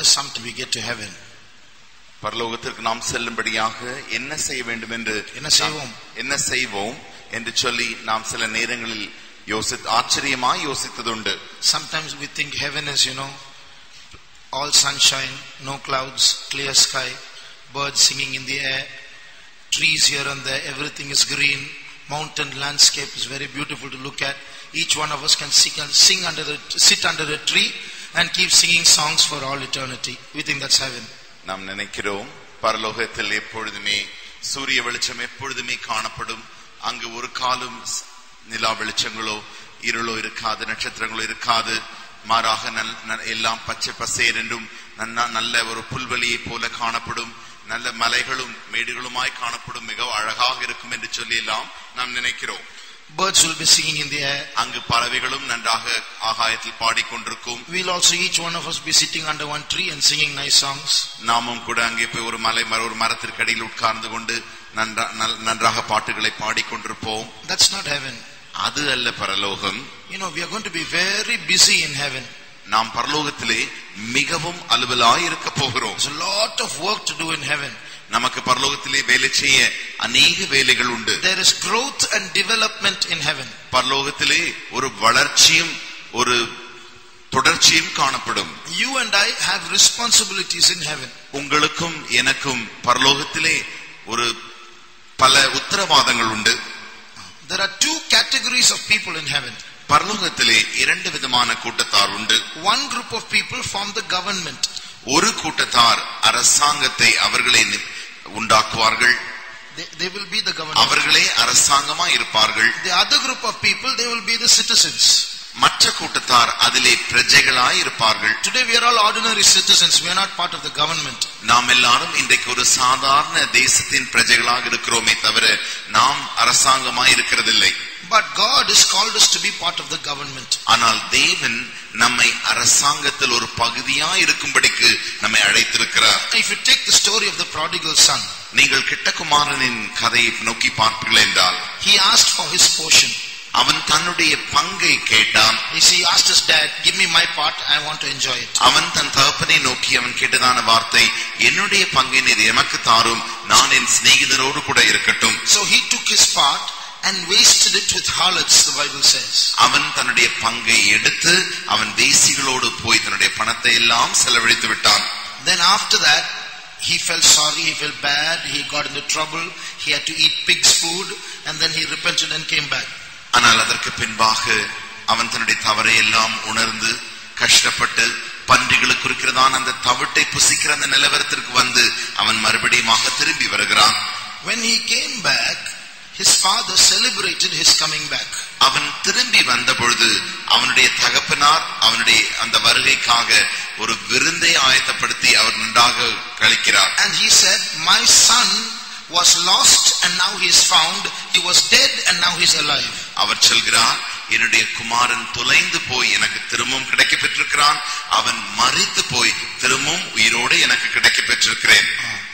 something we get to heaven? பரலோகத்திற்கு நாம் செல்லும்படியாக என்ன செய்ய வேண்டும் என்று என்ன செய்வோம்? நாம் என்ன செய்வோம் என்று சொல்லி நாம் சில நேரங்களில் யோசி ஆச்சரியமாய் யோசித்ததுண்டு Sometimes we think heaven is, you know, all sunshine, no clouds, clear sky, birds singing in the air, trees here and there, everything is green, mountain landscape is very beautiful to look at. Each one of us can sing, sing under the, sit under a tree and keep singing songs for all eternity. We think that's heaven. நாம் நினைக்கிறோம் பரலோகத்தில் எப்பொழுதுமே சூரிய வெளிச்சம் எப்பொழுதுமே காணப்படும் அங்கு ஒரு காலம் ஸ்- நிலா வெளிச்சங்களோ இருளோ இருக்காது நட்சத்திரங்களோ இருக்காது மாறாக நல் நல்- எல்லாம் பச்சை பசேர் என்றும் நன்னா- நல்ல ஒரு புல்வெளியை போல காணப்படும் நல்ல மலைகளும் மேடுகளுமாய் காணப்படும் மிகவும் அழகாக இருக்கும் என்று சொல்லி எல்லாம் நாம் நினைக்கிறோம் Birds will be singing in the air. அங்கு பறவைகளும் நன்றாக ஆகாயத்தில் பாடிக்கொண்டிருக்கும் We'll also, each one of us, be sitting under one tree and singing nice songs. நாமும் கூட அங்கே போய் ஒரு மலை மர ஒரு மரத்திற்கு அடியில் உட்கார்ந்து கொண்டு நன்றா நல்- நன்றாக பாட்டுகளை பாடிக்கொண்டிருப்போம் That's not heaven. அது அல்ல பரலோகம் You know, we are going to be very busy in heaven. நாம் பரலோகத்திலே மிகவும் அலுவலாய் இருக்க போகிறோம் There's a lot of work to do in heaven. நமக்கு பரலோகத்திலே வேலை செய்ய அநேக வேலைகள் உண்டு There is growth and development in heaven. பரலோகத்திலே ஒரு வளர்ச்சியும் ஒரு தொடர்ச்சியும் காணப்படும் You and I have responsibilities in heaven. உங்களுக்கும் எனக்கும் பரலோகத்திலே ஒரு பல உத்தரவாதங்கள் உண்டு There are two categories of people in heaven. பரலோகத்திலே இரண்டு விதமான கூட்டத்தார் உண்டு One group of people form the government. ஒரு கூட்டத்தார் அரசாங்கத்தை அவர்களே நி- உண்டாக்குவார்கள் They, they will be the government. அவர்களே அரசாங்கமா இருப்பார்கள் The other group of people, they will be the citizens. மற்ற கூட்டத்தார் அதிலே பிரஜைகளாய் இருப்பார்கள் Today we are all ordinary citizens. We are not part of the government. நாம் எல்லாரும் இன்றைக்கு ஒரு சாதாரண தேசத்தின் பிரஜைகளாக இருக்கிறோமே தவிர நாம் அரசாங்கமாய் இருக்கிறதில்லை But God has called us to be part of the government. ஆனால் தேவன் நம்மை அரசாங்கத்தில் ஒரு பகுதியா இருக்கும்படிக்கு நம்மை அழைத்திருக்கிறார் If you take the story of the prodigal son, நீங்கள் கிட்டகுமாரனின் கதையை நோக்கி பார்ப்பீர்கள் என்றால் he asked for his portion. அவன் தன்னுடைய பங்கை கேட்டான் He see, he asked his dad, give me my part, I want to enjoy it. அவன் தன் தகப்பனை நோக்கி அவன் கேட்டதான வார்த்தை என்னுடைய பங்கை நீர் எமக்கு தாரும் நான் என் சிநேகிதரோடு கூட இருக்கட்டும் So he took his part and wasted it with harlots, the Bible says. அவன் தன்னுடைய பங்கை எடுத்து அவன் வேசிகளோடு போய் தன்னுடைய பணத்தை எல்லாம் செலவழித்து விட்டான் Then after that, he felt sorry, he felt bad, he got into trouble, he had to eat pig's food, and then he repented and came back. ஆனால் அதற்கு பின்பாக அவன் தன்னுடைய தவறை எல்லாம் உணர்ந்து கஷ்டப்பட்டு பன்றிகளுக்கு இருக்கிறதான அந்த தவிட்டை புசிக்கிற அந்த நிலவரத்திற்கு வந்து அவன் மறுபடியுமாக திரும்பி வருகிறான் When he came back, his father celebrated his coming back. அவன் திரும்பி வந்த பொழுது அவனுடைய தகப்பனார் அவனுடைய அந்த வருகைக்காக ஒரு விருந்தை ஆயத்தப்படுத்தி அவர் நன்றாக கழிக்கிறார் And he said, My son was lost and now he is found. He was dead and now he is alive. அவர் சொல்கிறார் என்னுடைய குமாரன் தொலைந்து போய் எனக்கு திரும்பவும் கிடைக்க பெற்றிருக்கிறான் அவன் மறித்து போய் திரும்பவும் உயிரோடு எனக்கு கிடைக்க பெற்றிருக்கிறேன்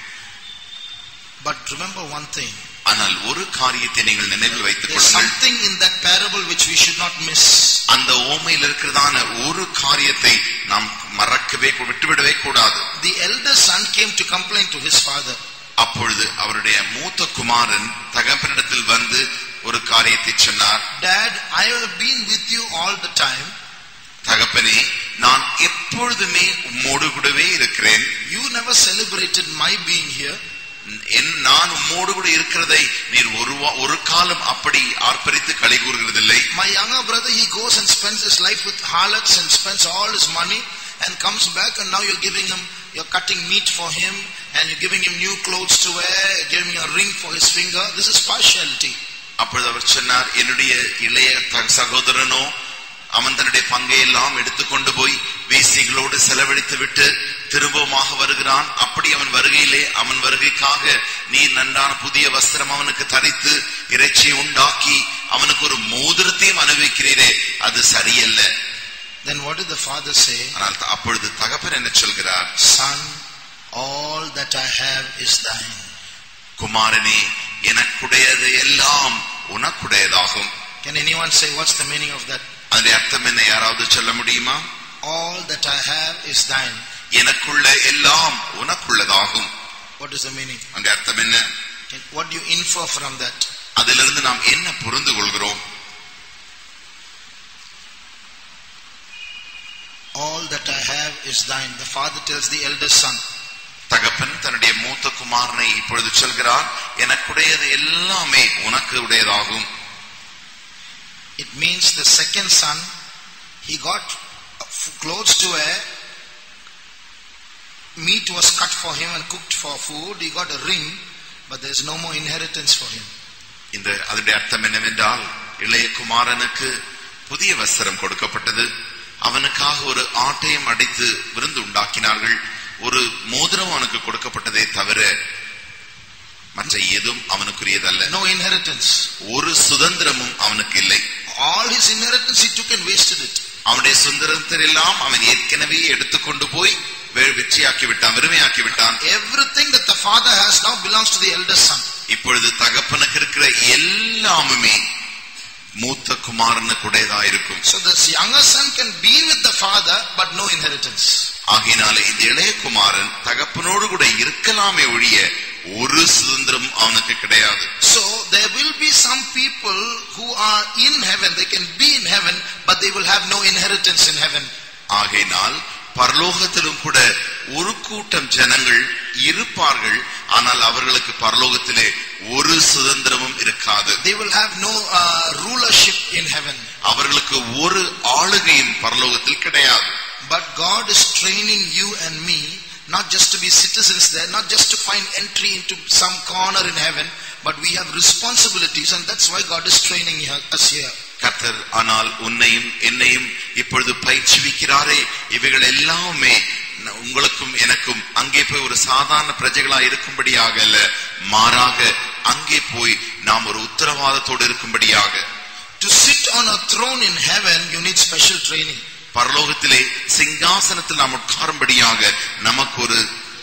But remember one thing. ஆனால் ஒரு காரியத்தை நீங்கள் நினைவில் வைத்துக் There's கொள்ளுங்கள் something in that parable which we should not miss. அந்த ஓமையில் இருக்கிறதான ஒரு காரியத்தை நாம் மறக்கவே விட்டுவிடவே கூடாது The elder son came to complain to his father. அப்பொழுது அவருடைய மூத்த குமாரன் தகப்பனிடத்தில் வந்து ஒரு காரியத்தை சொன்னார் Dad, I have been with you all the time. தகப்பனே நான் எப்பொழுதுமே உம்மோடு கூடவே இருக்கிறேன் You never celebrated my being here. என் நான் உம்மோடு கூட இருக்கிறதை நீர் ஒரு வா- ஒரு காலம் அப்படி ஆர்ப்பரித்து களி கூறுகிறதில்லை My younger brother, he goes and spends his life with harlots and spends all his money and comes back and now you're giving him, you're cutting meat for him and you're giving him new clothes to wear, giving him a ring for his finger. This is partiality. அப்பொழுது அவர் சொன்னார் என்னுடைய இளைய த- சகோதரனோ அவன் தன்னுடைய பங்கை எல்லாம் எடுத்துக்கொண்டு போய் வேசிகளோடு செலவழித்து விட்டு திரும்பவுமாக வருகிறான் அப்படி அவன் வருகையிலே அவன் வருகைக்காக நீர் நன்றான புதிய வஸ்திரம் அவனுக்கு தரித்து இறைச்சியை உண்டாக்கி அவனுக்கு ஒரு மோதிரத்தையும் அனுபவிக்கிறீரே அது சரியல்ல Then what did the father say? ஆனால் த- அப்பொழுது தகப்பன் என்ன சொல்கிறார் Son, all that I have is thine. குமாரனே எனக்குடையது எல்லாம் உனக்குடையதாகும் Can anyone say what's the meaning of that? அதனுடைய அர்த்தம் என்ன யாராவது சொல்ல முடியுமா All that I have is thine. எனக்குள்ள எல்லாம் உனக்குள்ளதாகும் What is the meaning? அங்க அர்த்தம் என்ன Can- What do you infer from that? அதிலிருந்து நாம் என்ன புரிந்து கொள்கிறோம் All that I have is thine. The father tells the eldest son. தகப்பன் தன்னுடைய மூத்த குமாரனை இப்பொழுது சொல்கிறார் எனக்குடையது எல்லாமே உனக்கு உடையதாகும் It means the second son, he got f- clothes to wear, meat was cut for him and cooked for food, he got a ring, but there is no more inheritance for him. இந்த அதனுடைய அர்த்தம் என்னவென்றால் இளைய குமாரனுக்கு புதிய வஸ்திரம் கொடுக்கப்பட்டது அவனுக்காக ஒரு ஆட்டையும் அடித்து விருந்து உண்டாக்கினார்கள் ஒரு மோதிரம் அவனுக்கு கொடுக்கப்பட்டதே தவிர மற்ற எதுவும் அவனுக்குரியதல்ல No inheritance. ஒரு சுதந்திரமும் அவனுக்கு இல்லை All his inheritance he took and wasted it. அவனுடைய சுதந்திரத்தில் எல்லாம் அவன் ஏற்கனவே எடுத்துக்கொண்டு போய் வெ- வெற்றியாக்கி விட்டான் வெறுமையாக்கி விட்டான் Everything that the father has now belongs to the eldest son. இப்பொழுது தகப்பனுக்கு இருக்கிற எல்லாமுமே மூத்த குமாரனுக்கு உடையதா இருக்கும் So this younger son can be with the father but no inheritance. ஆகையினாலே இந்த இளைய குமாரன் தகப்பனோடு கூட இருக்கலாமே ஒழிய ஒரு சுதந்திரம் அவனுக்கு கிடையாது So there will be some people who are in heaven, they can be in heaven, but they will have no inheritance in heaven. ஆகையினால் பரலோகத்திலும் கூட ஒரு கூட்டம் ஜனங்கள் இருப்பார்கள் ஆனால் அவர்களுக்கு பரலோகத்திலே ஒரு சுதந்திரமும் இருக்காது They will have no uh, rulership in heaven. அவர்களுக்கு ஒரு ஆளுகையும் பரலோகத்தில் கிடையாது But God is training you and me not just to be citizens there, not just to find entry into some corner in heaven, but we have responsibilities and that's why God is training here- us here. கர்த்தர் ஆனால் உன்னையும் என்னையும் இப்பொழுது பயிற்சிவிக்கிறாரே இவைகள் எல்லாமே ந- உங்களுக்கும் எனக்கும் அங்கே போய் ஒரு சாதாரண பிரஜைகளா இருக்கும்படியாக அல்ல மாறாக அங்கே போய் நாம் ஒரு உத்தரவாதத்தோடு இருக்கும்படியாக To sit on a throne in heaven, you need special training. பரலோகத்திலே சிங்காசனத்தில் நாம் உட்காரும்படியாக நமக்கு ஒரு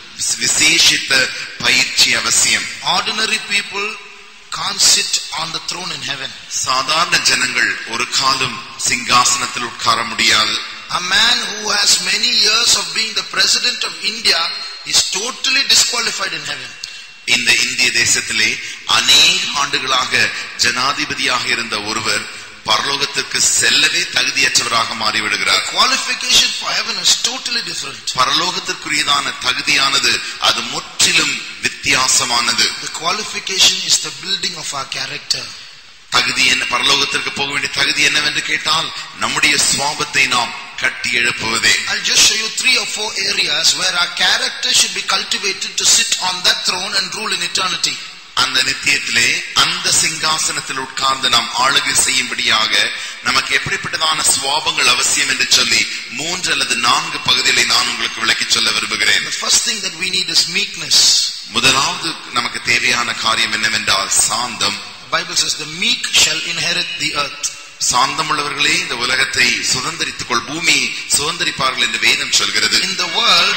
விசேஷித்த பயிற்சி அவசியம் Ordinary people can't sit on the throne in heaven. சாதாரண ஜனங்கள் ஒரு காலம் சிங்காசனத்தில் உட்கார முடியாது A man who has many years of being the president of India is totally disqualified in heaven. இந்த இந்திய தேசத்திலே அநேக ஆண்டுகளாக ஜனாதிபதியாக இருந்த ஒருவர் பரலோகத்திற்கு செல்லவே தகுதியற்றவராக மாறிவிடுகிறார் Qualification for heaven is totally different. பரலோகத்திற்குரியதான தகுதியானது அது முற்றிலும் வித்தியாசமானது The qualification is the building of our character. தகுதி என்ன பரலோகத்திற்கு போக வேண்டிய தகுதி என்னவென்று கேட்டால் நம்முடைய சுவாபத்தை நாம் கட்டி எழுப்புவதே I'll just show you three or four areas where our character should be cultivated to sit on that throne and rule in eternity. அந்த நித்தியத்திலே அந்த சிங்காசனத்தில் உட்கார்ந்து நாம் ஆளுகை செய்யும்படியாக நமக்கு எப்படிப்பட்டதான சுவாபங்கள் அவசியம் என்று சொல்லி மூன்று அல்லது நான்கு பகுதிகளை நான் உங்களுக்கு விளக்கிச் சொல்ல விரும்புகிறேன் The first thing that we need is meekness. முதலாவது நமக்கு தேவையான காரியம் என்னவென்றால் சாந்தம் The Bible says the meek shall inherit the earth. சாந்தம் உள்ளவர்களே இந்த உலகத்தை சுதந்திரித்துக் கொள் பூமியை சுதந்திரிப்பார்கள் என்று வேதம் சொல்கிறது In the world,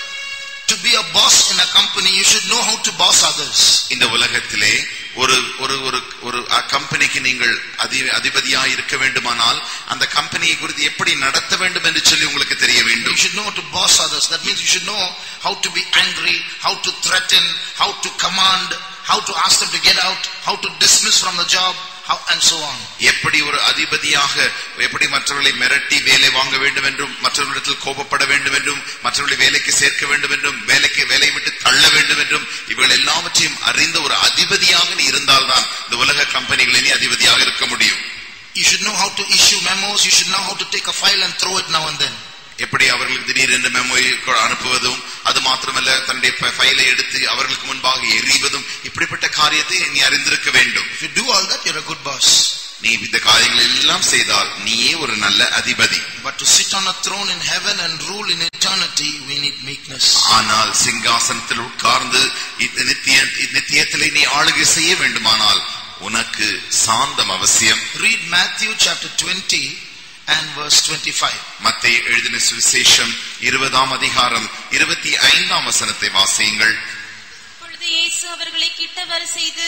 to be a boss in a company, you should know how to boss others. இந்த உலகத்திலே ஒரு ஒரு ஒரு ஒரு கம்பெனிக்கு நீங்கள் அதி அதிபதியா இருக்க வேண்டுமானால் அந்த கம்பெனியை குறித்து எப்படி நடத்த வேண்டும் என்று சொல்லி உங்களுக்கு தெரிய You வேண்டும் should know how to boss others. That means you should know how to be angry, how to threaten, how to command, how to ask them to get out, how to dismiss from the job, how, and so on. எப்படி ஒரு அதிபதியாக எப்படி மற்றவர்களை மிரட்டி வேலை வாங்க வேண்டும் என்றும் மற்றவர்களிடத்தில் கோபப்பட வேண்டும் என்றும் மற்றவர்களை வேலைக்கு சேர்க்க வேண்டும் என்றும் வேலைக்கு வேலையை விட்டு தள்ள வேண்டும் என்றும் இவர்கள் எல்லாவற்றையும் அறிந்த ஒரு அதிபதியாக நீ இருந்தால்தான் இந்த உலக கம்பெனிகளில் நீ அதிபதியாக இருக்க முடியும் You should know how to issue memos, you should know how to take a file and throw it now and then. எப்படி அவர்களுக்கு திடீரென்று மெமோயை அனுப்புவதும் அது மாத்திரமல்ல தன்னுடைய ப- ஃபைலை எடுத்து அவர்களுக்கு முன்பாக எறிவதும் இப்படிப்பட்ட காரியத்தை நீ அறிந்திருக்க வேண்டும் If you do all that, you're a good boss. நீ இந்த காரியங்கள் எல்லாம் செய்தால் நீயே ஒரு நல்ல அதிபதி But to sit on a throne in heaven and rule in eternity, we need meekness. ஆனால் சிங்காசனத்தில் உட்கார்ந்து இந்த நித்திய நித்தியத்திலே நீ ஆளுகை செய்ய வேண்டுமானால் உனக்கு சாந்தம் அவசியம் Read Matthew chapter 20 and verse 25. மத்தேயு எழுதின சுவிசேஷம் இருபதாம் அதிகாரம் இருபத்தி ஐந்தாம் வசனத்தை வாசியுங்கள் அப்பொழுது இயேசு அவர்களை கிட்ட வர செய்து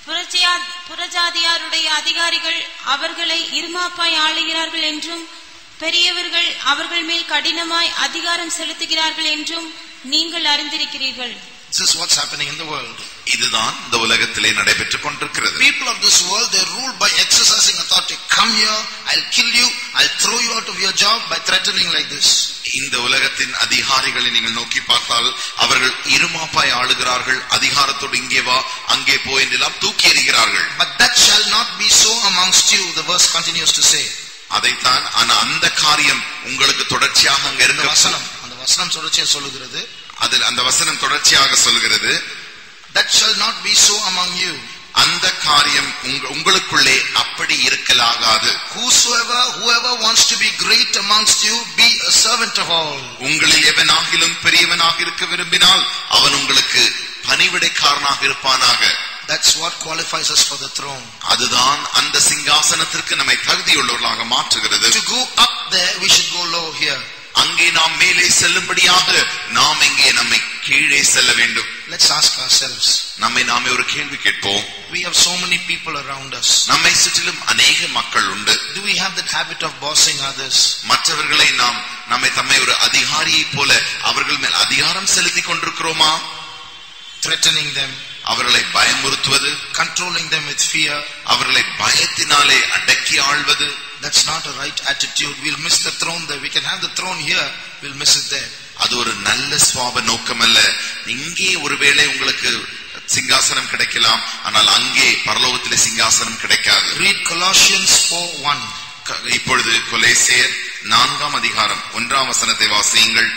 புறஜா- புறஜாதியாருடைய அதிகாரிகள் அவர்களை இருமாப்பாய் ஆளுகிறார்கள் என்றும் பெரியவர்கள் அவர்கள் மேல் கடினமாய் அதிகாரம் செலுத்துகிறார்கள் என்றும் நீங்கள் அறிந்திருக்கிறீர்கள் This is what's happening in the world. இதுதான் இந்த உலகத்திலே நடைபெற்றுக் கொண்டிருக்கிறது People of this world, they're ruled by exercising authority. Come here, I'll kill you, I'll throw you out of your job by threatening like this. இந்த உலகத்தின் அதிகாரிகளை நீங்கள் நோக்கி பார்த்தால் அவர்கள் இருமாப்பாய் ஆளுகிறார்கள் அதிகாரத்தோடு இங்கே வா அங்கே போ என்றெல்லாம் தூக்கி எறிகிறார்கள் But that shall not be so amongst you, the verse continues to say. அதைத்தான் ஆனா அந்த காரியம் உங்களுக்கு தொடர்ச்சியாக அங்க இந்த இருக்க வசனம் அந்த வசனம் தொடர்ச்சியா சொல்லுகிறது அதில் அந்த வசனம் தொடர்ச்சியாக சொல்கிறது that shall not be so among you அந்த காரியம் உங்க- உங்களுக்குள்ளே அப்படி இருக்கலாகாது whosoever whoever wants to be great amongst you be a servant of all உங்களில் எவனாகிலும் பெரியவனாக இருக்க விரும்பினால் அவன் உங்களுக்கு பணிவிடைக்காரனாக இருப்பானாக that's what qualifies us for the throne அதுதான் அந்த சிங்காசனத்திற்கு நம்மை தகுதியுள்ளவர்களாக மாற்றுகிறது to go up there we should go low here அங்கே நாம் மேலே செல்லும்படியாக நாம் எங்கே நம்மை கீழே செல்ல வேண்டும் let's ask ourselves நம்மை நாமே ஒரு கேள்வி கேட்போம் we have so many people around us நம்மை சுற்றிலும் அநேக மக்கள் உண்டு do we have that habit of bossing others மற்றவர்களை நாம் நம்மை தம்மை ஒரு அதிகாரியைப் போல அவர்கள் மேல் அதிகாரம் செலுத்திக் கொண்டிருக்கிறோமா threatening them அவர்களை பயமுறுத்துவது controlling them with fear அவர்களை பயத்தினாலே அடக்கி ஆள்வது that's not a right attitude we'll miss the throne there we can have the throne here we'll miss it there அது ஒரு நல்ல சுவாப நோக்கம் அல்ல இங்கே ஒருவேளை உங்களுக்கு சிங்காசனம் கிடைக்கலாம் ஆனால் அங்கே பரலோகத்திலே சிங்காசனம் கிடைக்காது read colossians 4 1 க- இப்பொழுது கொலேசியர் நான்காம் அதிகாரம் ஒன்றாம் வசனத்தை வாசியுங்கள்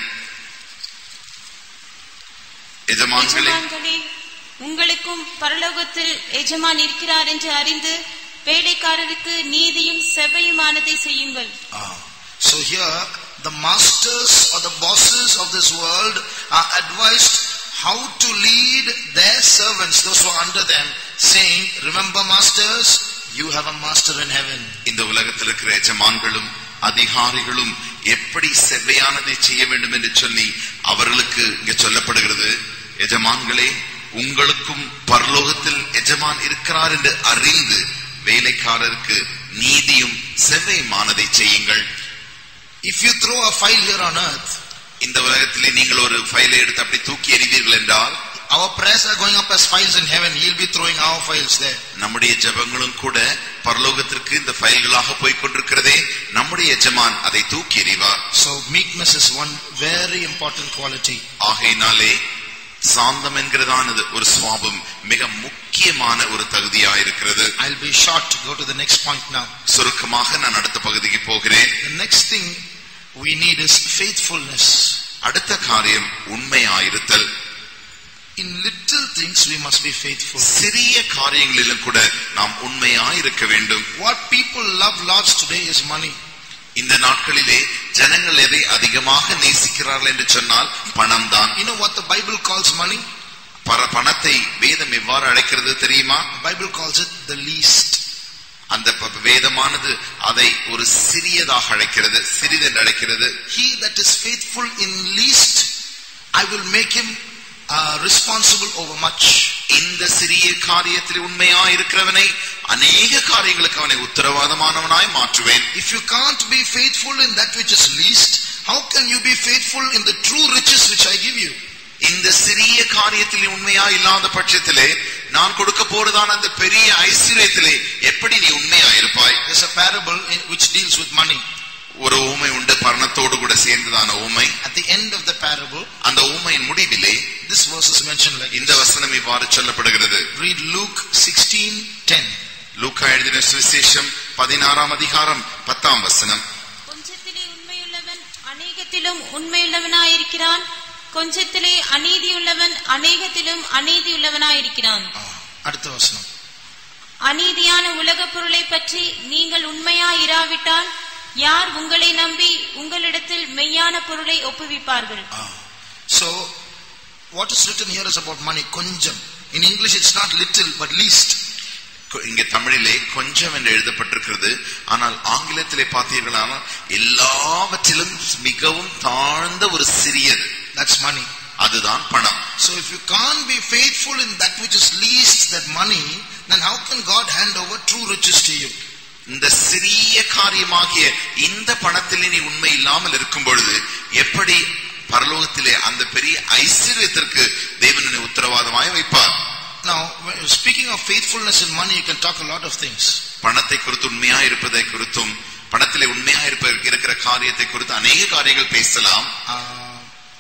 எஜமான்களே எஜமான்களே உங்களுக்கும் பரலோகத்தில் எஜமான் இருக்கிறார் என்று அறிந்து வேலைக்காரருக்கு நீதியும் செவ்வையுமானதை செய்யுங்கள் Ah. So here, the masters or the bosses of this world are advised how to lead their servants, those who are under them, saying, remember masters, you have a master in heaven. இந்த உலகத்தில் இருக்கிற எஜமான்களும் அதிகாரிகளும் எப்படி செவ்வையானதை செய்ய வேண்டும் என்று சொல்லி அவர்களுக்கு இங்க சொல்லப்படுகிறது எஜமான்களே உங்களுக்கும் பரலோகத்தில் எஜமான் இருக்கிறார் என்று அறிந்து வேலைக்காரருக்கு நீதியும் செவ்வையுமானதை செய்யுங்கள் If you throw a file here on earth, இந்த உலகத்திலே நீங்கள் ஒரு ஃபைலை எடுத்து அப்படி தூக்கி எறிவீர்கள் என்றால் our prayers are going up as files in heaven. He'll be throwing our files there. நம்முடைய ஜெபங்களும் கூட பரலோகத்திற்கு இந்த ஃபைல்களாக போய்க் கொண்டிருக்கிறதே நம்முடைய எஜமான் அதை தூக்கி எறிவார் So meekness is one very important quality. ஆகையினாலே சாந்தம் என்கிறதானது ஒரு சுவாபம் மிக முக்கியமான ஒரு தகுதியா இருக்கிறது I'll be short to go to the next point now. சுருக்கமாக நான் அடுத்த பகுதிக்கு போகிறேன் The next thing we need is faithfulness. அடுத்த காரியம் உண்மையாயிருத்தல் In little things we must be faithful. சிறிய காரியங்களிலும் கூட நாம் உண்மையாயிருக்க வேண்டும் What people love lots today is money. இந்த நாட்களிலே ஜனங்கள் எதை அதிகமாக நேசிக்கிறார்கள் என்று சொன்னால் பணம் தான் You know what the Bible calls money? பணத்தை வேதம் எவ்வாறு அழைக்கிறது தெரியுமா The Bible calls it the least. அந்த ப- வேதமானது அதை ஒரு சிறியதாக அழைக்கிறது சிறிதென்று அழைக்கிறது He that is faithful in least, I will make him uh, responsible over much. இந்த சிறிய காரியத்தில் உண்மையா இருக்கிறவனை அநேக காரியங்களுக்கு அவனை உத்தரவாதமானவனாய் மாற்றுவேன் If you can't be faithful in that which is least, how can you be faithful in the true riches which I give you? இந்த சிறிய காரியத்தில் நீ உண்மையா இல்லாத பட்சத்திலே நான் கொடுக்க போறதான அந்த பெரிய ஐஸ்வர்யத்திலே எப்படி நீ உண்மையா இருப்பாய் There's a parable in, which deals with money. ஒரு ஊமை உண்டு பர்ணத்தோடு கூட சேர்ந்ததான ஊமை At the end of the parable, அந்த ஊமையின் முடிவிலே this verse is mentioned like இந்த this. வசனம் இவ்வாறு சொல்லப்படுகிறது Read Luke 16:10. லூக்கா எழுதின சுவிசேஷம் பதினாறாம் அதிகாரம் பத்தாம் வசனம் கொஞ்சத்திலே உண்மையுள்ளவன் அநேகத்திலும் உண்மையுள்ளவனாயிருக்கிறான் கொஞ்சத்திலே அநீதியுள்ளவன் அநேகத்திலும் அநீதியுள்ளவனாயிருக்கிறான் அடுத்த வசனம் அநீதியான உலகப் பொருளை பற்றி நீங்கள் உண்மையாயிராவிட்டால் யார் உங்களை நம்பி உங்களிடத்தில் மெய்யான பொருளை ஒப்புவிப்பார்கள் Ah. So, what is written here is about money, konjam. In English it's not little but least. கொ- இங்க தமிழிலே கொஞ்சம் என்று எழுதப்பட்டிருக்கிறது ஆனால் ஆங்கிலத்திலே பார்த்தீர்களானால் எல்லாவற்றிலும் மிகவும் தாழ்ந்த ஒரு சிறியது That's money. அதுதான் பணம் So if you can't be faithful in that which is least, that money, then how can God hand over true riches to you? இந்த சிறிய காரியமாகிய இந்த பணத்திலே நீ உண்மை இல்லாமல் இருக்கும் பொழுது எப்படி பரலோகத்திலே அந்த பெரிய ஐஸ்வர்யத்திற்கு தேவன் உத்தரவாதமாய் வைப்பார் Now, when- speaking of faithfulness in money, you can talk a lot of things. பணத்தை குறித்து உண்மையா இருப்பதை குறித்தும் பணத்திலே உண்மையா இருப்ப இருக்கிற காரியத்தை குறித்து அநேக காரியங்கள் பேசலாம் Uh,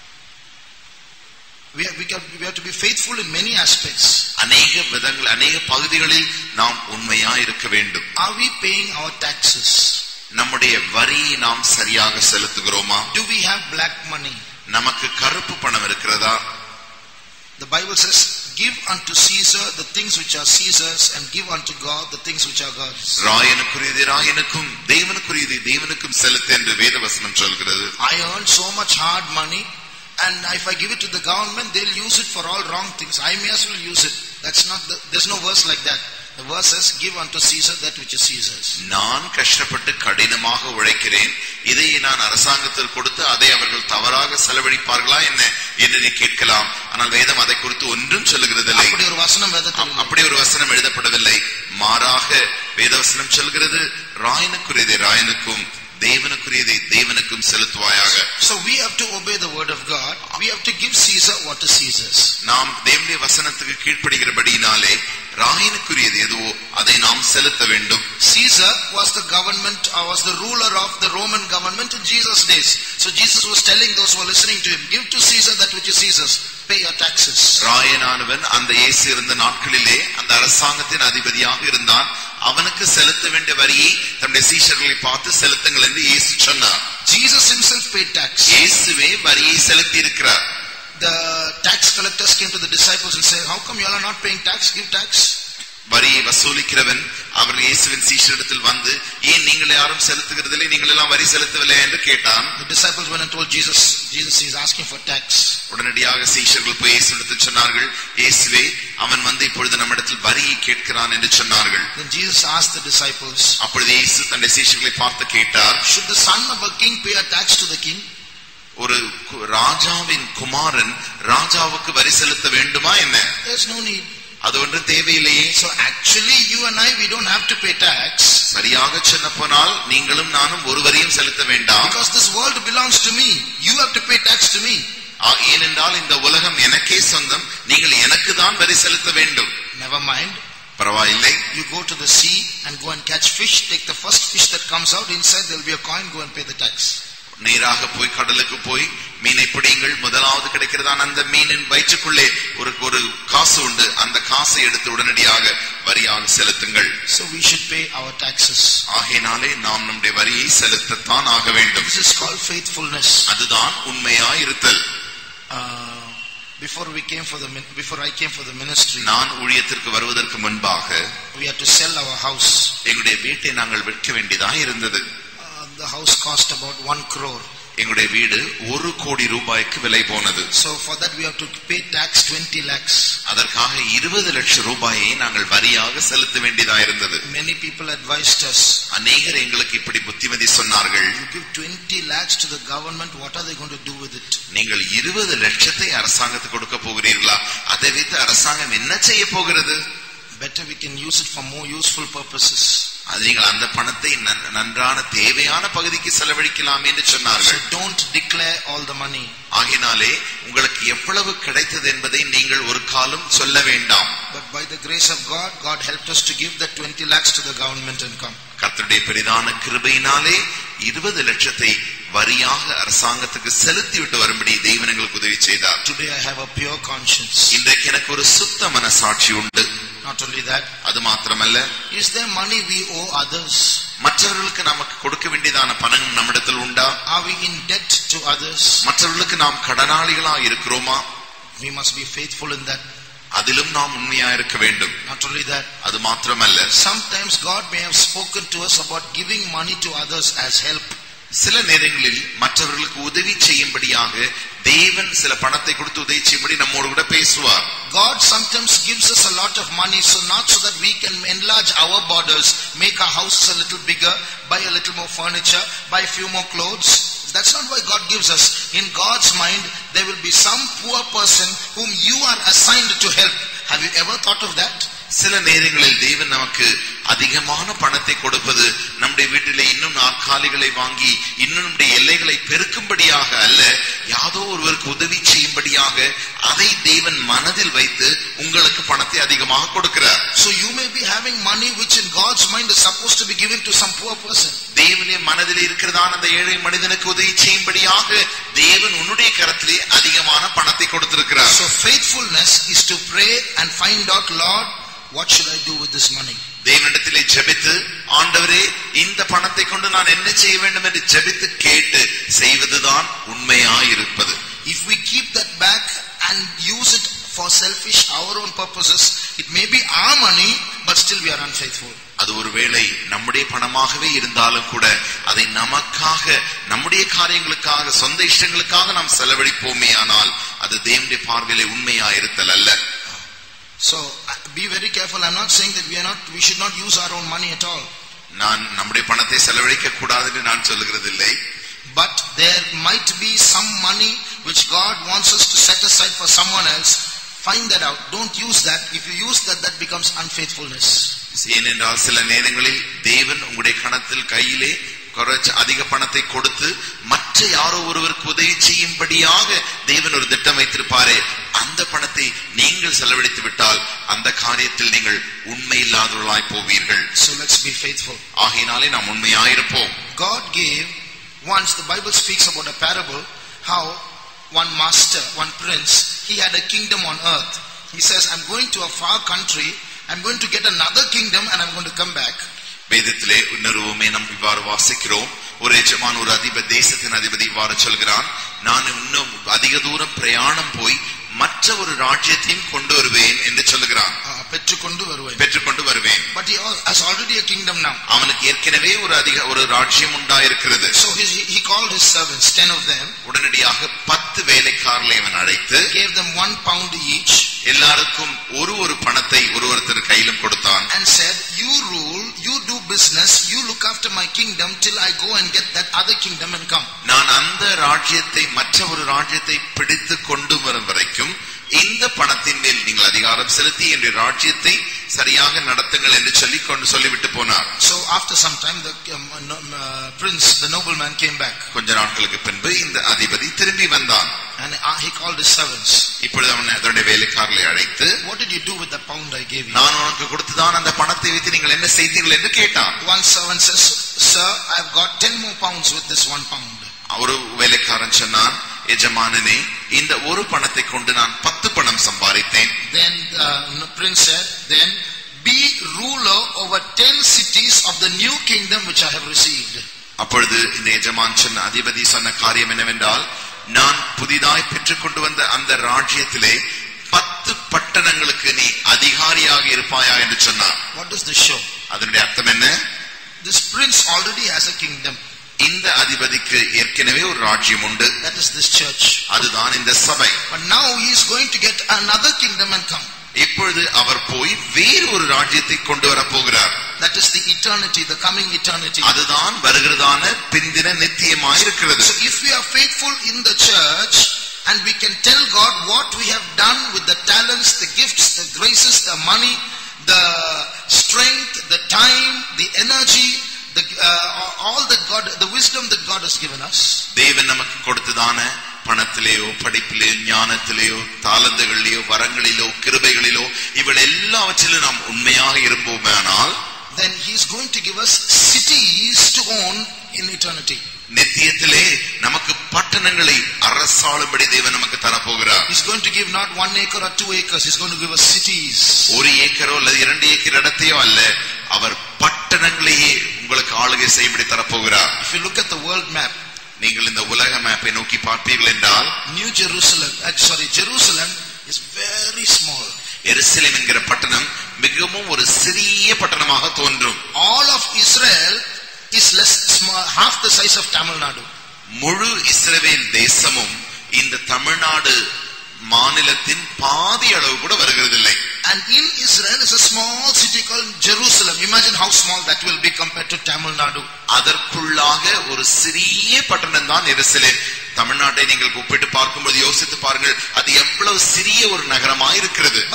we, have, we, can, we have to be faithful in many aspects. அநேக விதங்கள் அநேக பகுதிகளில் நாம் உண்மையா இருக்க வேண்டும் Are we paying our taxes? நம்முடைய வரியை நாம் சரியாக செலுத்துகிறோமா Do we have black money? நமக்கு கருப்பு பணம் இருக்கிறதா The Bible says, Give unto Caesar the things which are Caesar's, and give unto God the things which are God's. ராயனுக்குரியது ராயனுக்கும் தேவனுக்குரியது தேவனுக்கும் செலுத்து என்று வேதவசனம் சொல்கிறது I earn so much hard money, and if I give it to the government, they'll use it for all wrong things. I may as well use it. That's not the, there's no verse like that. The verse says, Give unto Caesar that which is Caesar's. நான் கஷ்டப்பட்டு கடினமாக உழைக்கிறேன் இதை நான் அரசாங்கத்தில் கொடுத்து அதை அவர்கள் தவறாக செலவழிப்பார்களா என்ன என்று நீ கேட்கலாம் ஆனால் வேதம் அதை குறித்து ஒன்றும் சொல்லுகிறதில்லை அப்படி ஒரு வசனம் வேதத்தில் அப்- அப்படி ஒரு வசனம் எழுதப்படவில்லை மாறாக வேதவசனம் சொல்கிறது ராயனுக்குரியதை ராயனுக்கும் தேவனுக்குரியதை தேவனுக்கும் செலுத்துவாயாக So we have to obey the word of God. We have to give Caesar what is Caesar's. நாம் தேவனுடைய வசனத்துக்கு கீழ்ப்படுகிறபடியினாலே ராயனுக்குரியது எதுவோ அதை நாம் செலுத்த வேண்டும் Caesar was the government, or was the ruler of the Roman government in Jesus' days. So Jesus was telling those who were listening to him, give to Caesar that which is Caesar's, pay your taxes. ராயனானவன் அந்த இயேசு இருந்த நாட்களிலே அந்த அரசாங்கத்தின் அதிபதியாக இருந்தான் அவனுக்கு செலுத்த வேண்டிய வரியை தம்முடைய சீஷர்களை பார்த்து செலுத்துங்கள் என்று இயேசு சொன்னார் Jesus himself paid tax. இயேசுவே வரியை செலுத்தி இருக்கிறார் The tax collectors came to the disciples and said, how come you all are not paying tax? Give tax. வரியை வசூலிக்கிறவன் அவர் இயேசுவின் சீஷரிடத்தில் வந்து ஏன் நீங்கள் யாரும் செலுத்துகிறதில்லை நீங்கள் எல்லாம் வரி செலுத்தவில்லை என்று கேட்டான் The disciples went and told Jesus, Jesus is asking for tax. உடனடியாக சீஷர்கள் போய் இயேசுவிடத்தில் சொன்னார்கள் இயேசுவே அவன் வந்து இப்பொழுது நம்மிடத்தில் வரியை கேட்கிறான் என்று சொன்னார்கள் Then Jesus asked the disciples, அப்பொழுது இயேசு தன்னுடைய சீஷர்களை பார்த்து கேட்டார் should the son of a king pay a tax to the king? ஒரு கு- ராஜாவின் குமாரன் ராஜாவுக்கு வரி செலுத்த வேண்டுமா என்ன There's no need. அது ஒன்றும் தேவையில்லையே So actually you and I, we don't have to pay tax சரியாக சொன்ன போனால் நீங்களும் நானும் ஒரு வரியும் செலுத்த வேண்டாம் because this world belongs to me. You have to pay tax to me. ஆ, ஏனென்றால் இந்த உலகம் எனக்கே சொந்தம் நீங்கள் எனக்கு தான் வரி செலுத்த வேண்டும் Never mind. பரவாயில்லை You go to the sea and go and catch fish. Take the first fish that comes out. Inside there will be a coin. Go and pay the tax. நேராக போய் கடலுக்கு போய் மீனை பிடிங்கள் முதலாவது கிடைக்கிறதான அந்த மீனின் வயிற்றுக்குள்ளே ஒரு ஒரு காசு உண்டு அந்த காசை எடுத்து உடனடியாக வரியாக செலுத்துங்கள் So we should pay our taxes. ஆகையினாலே நாம் நம்முடைய வரியை செலுத்தத்தான் ஆக வேண்டும் This is called faithfulness. அதுதான் உண்மையா இருத்தல் Uh, before we came for the min- before I came for the ministry, நான் ஊழியத்திற்கு வருவதற்கு முன்பாக we had to sell our house. எங்களுடைய வீட்டை நாங்கள் விற்க வேண்டியதா இருந்தது Uh, the house cost about one crore. எங்களுடைய வீடு ஒரு கோடி ரூபாய்க்கு விலை போனது So for that we have to pay tax 20 lakhs. அதற்காக இருபது லட்சம் ரூபாயை நாங்கள் வரியாக செலுத்த வேண்டியதா இருந்தது Many people advised us, அநேகர் எங்களுக்கு இப்படி புத்திமதி சொன்னார்கள் you give 20 lakhs to the government, what are they going to do with it? நீங்கள் இருபது லட்சத்தை அரசாங்கத்துக்கு கொடுக்க போகிறீர்களா அதை வைத்து அரசாங்கம் என்ன செய்ய போகிறது Better we can use it for more useful purposes. அது நீங்கள் அந்த பணத்தை நன்- நன்றான தேவையான பகுதிக்கு செலவழிக்கலாம் என்று So சொன்னார்கள் don't declare all the money. ஆகினாலே உங்களுக்கு எவ்வளவு கிடைத்தது என்பதை நீங்கள் ஒரு காலம் சொல்ல வேண்டாம் But by the grace of God, God helped us to give that 20 lakhs to the government income. கர்த்தருடைய பெரிதான கிருபையினாலே இருபது லட்சத்தை வரியாக அரசாங்கத்துக்கு செலுத்தி விட்டு வரும்படி தெய்வன் எங்களுக்கு உதவி செய்தார் Today I have a pure conscience. இன்றைக்கு எனக்கு ஒரு சுத்த மனசாட்சி உண்டு Not only that, அது மாத்திரமல்ல is there money we owe others? மற்றவர்களுக்கு நமக்கு கொடுக்க வேண்டியதான பணம் நம்மிடத்தில் உண்டா Are we in debt to others? மற்றவர்களுக்கு நாம் கடனாளிகளா இருக்கிறோமா We must be faithful in that. அதிலும் நாம் உண்மையா இருக்க வேண்டும் Not only that, அது மாத்திரமல்ல sometimes God may have spoken to us about giving money to others as help. சில நேரங்களில் மற்றவர்களுக்கு உதவி செய்யும்படியாக தேவன் சில பணத்தை கொடுத்து உதவி செய்யும்படி நம்மோடு கூட பேசுவார் God sometimes gives us a lot of money, so not so that we can enlarge our borders, make our houses a little bigger, buy a little more furniture, buy a few more clothes. That's not why God gives us. In God's mind, there will be some poor person whom you are assigned to help. Have you ever thought of that? சில நேரங்களில் தேவன் நமக்கு அதிகமான பணத்தை கொடுப்பது நம்முடைய வீட்டிலே இன்னும் நாற்காலிகளை வாங்கி இன்னும் நம்முடைய எல்லைகளை பெருக்கும்படியாக அல்ல யாதோ ஒருவருக்கு உதவி செய்யும்படியாக அதை தேவன் மனதில் வைத்து உங்களுக்கு பணத்தை அதிகமாக கொடுக்கிறார் So you may be having money which in God's mind is supposed to be given to some poor person. தேவனுடைய மனதில் இருக்கிறதான அந்த ஏழை மனிதனுக்கு உதவி செய்யும்படியாக தேவன் உன்னுடைய கரத்திலே அதிகமான பணத்தை கொடுத்திருக்கிறார் So faithfulness is to pray and find out, Lord, what should I do with this money? தேவனிடத்திலே ஜெபித்து ஆண்டவரே இந்த பணத்தை கொண்டு நான் என்ன செய்ய வேண்டும் என்று ஜெபித்து கேட்டு செய்வதுதான் உண்மையாயிருப்பது If we keep that back and use it for selfish, our own purposes, it may be our money, but still we are unfaithful. அது ஒருவேளை நம்முடைய பணமாகவே இருந்தாலும் கூட அதை நமக்காக நம்முடைய காரியங்களுக்காக சொந்த இஷ்டங்களுக்காக நாம் செலவழிப்போமே ஆனால் அது தேவனுடைய பார்வையிலே உண்மையாயிருத்தல் அல்ல So uh, be very careful. I'm not saying that we are not, we should not use our own money at all. நான் நம்முடைய பணத்தை செலவழிக்க கூடாது என்று நான் சொல்லுகிறதில்லை But there might be some money which God wants us to set aside for someone else. Find that out. Don't use that. If you use that, that becomes unfaithfulness. ஏனென்றால் சில நேரங்களில் தேவன் உங்களுடைய கணத்தில் கையிலே குறைச்ச அதிக பணத்தை கொடுத்து மற்ற யாரோ ஒருவருக்கு உதவி செய்யும்படியாக தேவன் ஒரு திட்டம் வைத்திருப்பாரே அந்த பணத்தை நீங்கள் செலவழித்து விட்டால் அந்த காரியத்தில் நீங்கள் உண்மை இல்லாதவர்களாய் போவீர்கள் So let's be faithful. ஆகையினாலே நாம் உண்மையாயிருப்போம் God gave, once the Bible speaks about a parable, how one master, one prince, he had a kingdom on earth. He says, I'm going to a far country, I'm going to get another kingdom and I'm going to come back. வேதத்திலே இன்னொருவுமே நாம் இவ்வாறு வாசிக்கிறோம் ஒரு எஜமான் ஒரு அதிப தேசத்தின் அதிபதி இவ்வாறு சொல்கிறான் நான் இன்னும் அதிக தூரம் பிரயாணம் போய் மற்ற ஒரு ராஜ்யத்தையும் கொண்டு வருவேன் என்று சொல்லுகிறான் Uh, பெற்றுக்கொண்டு வருவேன். பெற்றுக்கொண்டு வருவேன் But he al- has already a kingdom now. அவனுக்கு ஏற்கனவே ஒரு அதிக ஒரு ராஜ்யம் உண்டாயிருக்கிறது So his, he called his servants, ten of them, உடனடியாக பத்து வேலைக்காரர்களை அவன் அழைத்து gave them one pound each, எல்லாருக்கும் ஒரு ஒரு பணத்தை ஒரு ஒருத்தர் கையிலும் கொடுத்தான் and said, You rule, you do business, you look after my kingdom till I go and get that other kingdom and come. நான் அந்த ராஜ்யத்தை மற்ற ஒரு ராஜ்யத்தை பிடித்து கொண்டு வரும் வரைக்கும் இந்த பணத்தின் மேல் நீங்கள் அதிகாரம் செலுத்தி என்னுடைய ராஜ்யத்தை சரியாக நடத்துங்கள் என்று சொல்லி கொண்டு சொல்லிவிட்டு போனார் So after some time, the um, no- uh, prince, the nobleman came back, கொஞ்ச நாட்களுக்கு பின்பு இந்த அதிபதி திரும்பி வந்தான் and uh, he called his servants. இப்பொழுது அவன் அதனுடைய வேலைக்காரர்களை அழைத்து What did you do with the pound I gave you? நான் உனக்கு கொடுத்துதான் அந்த பணத்தை வைத்து நீங்கள் என்ன செய்தீர்கள் என்று கேட்டான் One servant says, Sir, I've got ten more pounds with this one pound. ஒரு வேலைக்காரன் சொன்னான் எஜமானனே இந்த ஒரு பணத்தை கொண்டு நான் பத்து பணம் சம்பாதித்தேன் Then the prince said, Then be ruler over ten cities of the new kingdom which I have received. அப்பொழுது இந்த எஜமான் சொன்ன அதிபதி சொன்ன காரியம் என்னவென்றால் நான் புதிதாய் பெற்றுக்கொண்டு வந்த அந்த ராஜ்யத்திலே பத்து பட்டணங்களுக்கு நீ அதிகாரியாக இருப்பாயா என்று சொன்னான் What does this show? அதனுடைய அர்த்தம் என்ன This prince already has a kingdom. இந்த அதிபதிக்கு ஏற்கனவே ஒரு ராஜ்யம் உண்டு That is this church. அதுதான் இந்த சபை But now he is going to get another kingdom and come. இப்பொழுது அவர் போய் வேறு ஒரு ராஜ்யத்தை கொண்டு வர போகிறார் That is the eternity, the coming eternity. அதுதான் வருகிறதான பிந்தின நித்தியமாயிருக்கிறது So if we are faithful in the church and we can tell God what we have done with the talents, the gifts, the graces, the money, the strength, the time, the energy, the, uh, all that God, the wisdom that God has given us, தேவன் நமக்கு கொடுத்ததான பணத்திலேயோ படிப்பிலேயோ ஞானத்திலேயோ தாளந்துகளிலேயோ வரங்களிலோ கிருபைகளிலோ இவள் எல்லாவற்றிலும் நாம் உண்மையாக இருப்போமானால் then He is going to give us cities to own in eternity. நித்தியத்திலே நமக்கு பட்டணங்களை அரசாளும்படி தேவன் நமக்கு தரப்போகிறார் He's going to give not one acre or two acres, He's going to give us cities. ஒரு ஏக்கரோ அல்லது இரண்டு ஏக்கர் இடத்தையோ அல்ல அவர் பட்டணங்களையே உங்களுக்கு ஆளுகை செய்யும்படி தரப்போகிறார் If you look at the world map, நீங்கள் இந்த உலக மேப்பை நோக்கி பார்ப்பீர்கள் என்றால் New Jerusalem, uh, sorry, Jerusalem is very small. எருசலேம் என்கிற பட்டணம் மிகவும் ஒரு சிறிய பட்டணமாக தோன்றும் All of Israel is less small, half the size of Tamil Nadu. முழு இஸ்ரவேல் தேசமும் இந்த தமிழ்நாடு மாநிலத்தின் பாதி அளவு கூட வருகிறதில்லை And in Israel is a small city called Jerusalem. Imagine how small that will be compared to Tamil Nadu. அதற்குள்ளாக ஒரு சிறிய பட்டணம் தான் எருசலேம் தமிழ்நாட்டை நீங்கள் ஒப்பிட்டு பார்க்கும்போது யோசித்து பாருங்கள் அது எவ்வளவு சிறிய ஒரு நகரமாய் இருக்கிறது But this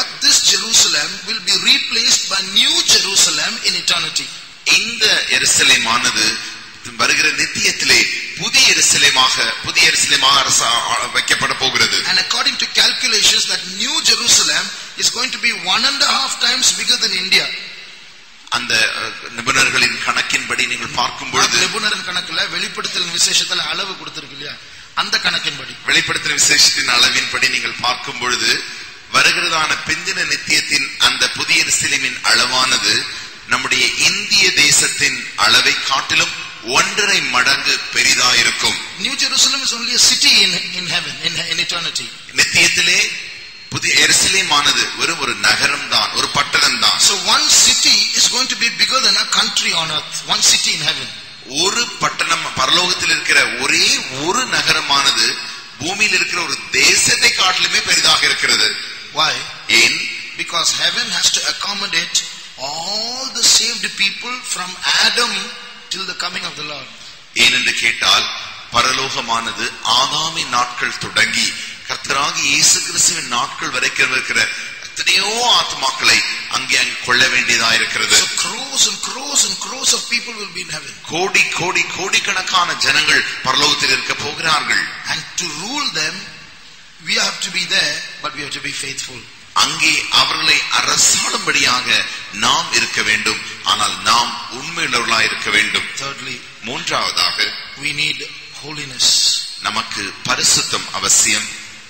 Jerusalem will be replaced by New Jerusalem in eternity. இந்த எருசலேமானது வருகிற நித்தியத்திலே புதிய எருசலேமாக புதிய எருசலேமாக அரசா வைக்கப்பட போகிறது And according to calculations, that New Jerusalem is going to be one and a half times bigger than India. அந்த அஹ், நிபுணர்களின் கணக்கின்படி நீங்கள் பார்க்கும் பொழுது நிபுணரின் கணக்குல வெளிப்படுத்தல் விசேஷத்துல அளவு கொடுத்திருக்கு இல்லையா அந்த கணக்கின்படி வெளிப்படுத்தின விசேஷத்தின் அளவின்படி நீங்கள் பார்க்கும் பொழுது வருகிறதான பிந்தின நித்தியத்தின் அந்த புதிய எருசலேமின் அளவானது நம்முடைய இந்திய தேசத்தின் அளவை காட்டிலும் ஒன்றரை மடங்கு பெரிதாயிருக்கும் New Jerusalem is only a city in, in heaven, in, in eternity. நித்தியத்திலே புதிய எருசலேமானது வெறும் ஒரு நகரம் தான் ஒரு பட்டணம் தான் So one city is going to be bigger than a country on earth. One city in heaven. ஒரு பட்டணம் பரலோகத்தில் இருக்கிற ஒரே ஒரு நகரமானது பூமியில் இருக்கிற ஒரு தேசத்தை காட்டிலுமே பெரிதாக இருக்கிறது Why? ஏன் Because heaven has to accommodate all the saved people from Adam till the coming of the Lord. ஏனென்று கேட்டால் பரலோகமானது ஆதாமின் நாட்கள் தொடங்கி கர்த்தராகி இயேசு கிறிஸ்துவின் நாட்கள் வரைக்கும் இருக்கிற எத்தனையோ ஆத்மாக்களை அங்கே அங்கே கொள்ள வேண்டியதா இருக்கிறது So crores and crores and crores of people will be in heaven. கோடி கோடி கோடிக்கணக்கான ஜனங்கள் பரலோகத்தில் இருக்க போகிறார்கள் And to rule them, we have to be there, but we have to be faithful. அங்கே அவர்களை அரசாளும்படியாக நாம் இருக்க வேண்டும் ஆனால் நாம் உண்மையுள்ளவர்களாய் இருக்க வேண்டும் Thirdly, மூன்றாவதாக we need holiness. நமக்கு பரிசுத்தம் அவசியம்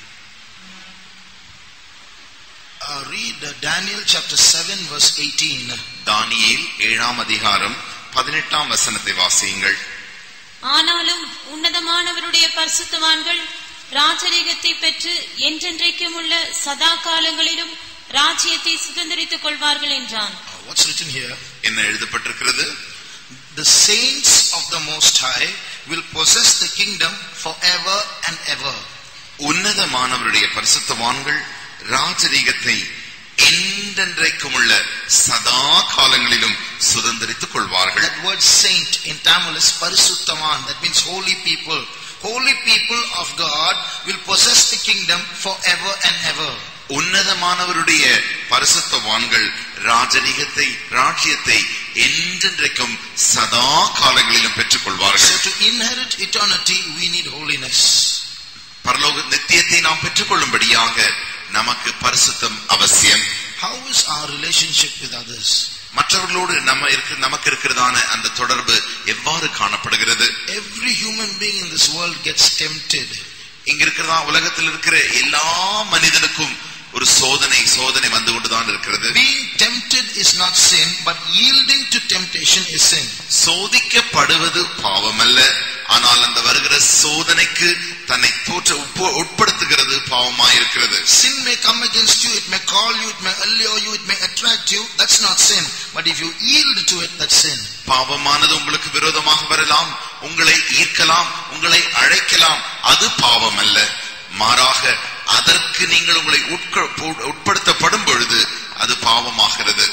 Uh, read uh, Daniel chapter 7 verse 18. தானியேல் ஏழாம் அதிகாரம் பதினெட்டாம் வசனத்தை வாசியுங்கள் ஆனாலும் உன்னதமானவருடைய பரிசுத்தவான்கள் ராஜரீகத்தை பெற்று என்றென்றைக்கும் உள்ள சதா காலங்களிலும் ராஜ்யத்தை சுதந்திரித்துக் கொள்வார்கள் என்றான் Uh, what's written here? என்ன எழுதப்பட்டிருக்கிறது The saints of the Most High will possess the kingdom forever and ever. உன்னதமானவருடைய பரிசுத்தவான்கள் ராஜரீகத்தை என்றென்றைக்கும் உள்ள சதா காலங்களிலும் சுதந்திரித்துக் கொள்வார்கள் That word saint in Tamil is parisuttaman. That means holy people. Holy people of God will possess the kingdom forever and ever. உன்னதமானவருடைய பரிசுத்தவான்கள் ராஜரீகத்தை ராஜ்யத்தை என்றென்றைக்கும் சதா காலங்களிலும் பெற்றுக் So கொள்வார்கள் to inherit eternity, we need holiness. பரலோக நித்தியத்தை நாம் பெற்றுக்கொள்ளும்படியாக நமக்கு பரிசுத்தம் அவசியம் How is our relationship with others? மற்றவர்களோடு நம்ம இருக்கு நமக்கு இருக்கிறதான அந்த தொடர்பு எவ்வாறு காணப்படுகிறது Every human being in this world gets tempted. இங்க இருக்கிறதா உலகத்தில் இருக்கிற எல்லா மனிதனுக்கும் ஒரு சோதனை சோதனை வந்து கொண்டுதான் இருக்கிறது Being tempted is not sin, but yielding to temptation is sin. சோதிக்கப்படுவது பாவம் அல்ல ஆனால் அந்த வருகிற சோதனைக்கு தன்னை தோற்ற உட்ப- உட்படுத்துகிறது பாவமாய் இருக்கிறது Sin may come against you, it may call you, it may allure you, it may attract you. That's not sin. But if you yield to it, that's sin. பாவமானது உங்களுக்கு விரோதமாக வரலாம் உங்களை ஈர்க்கலாம் உங்களை அழைக்கலாம் அது பாவம் அல்ல மாறாக அதற்கு நீங்கள் உங்களை உட்க- உட்படுத்தப்படும் பொழுது அது பாவமாகிறது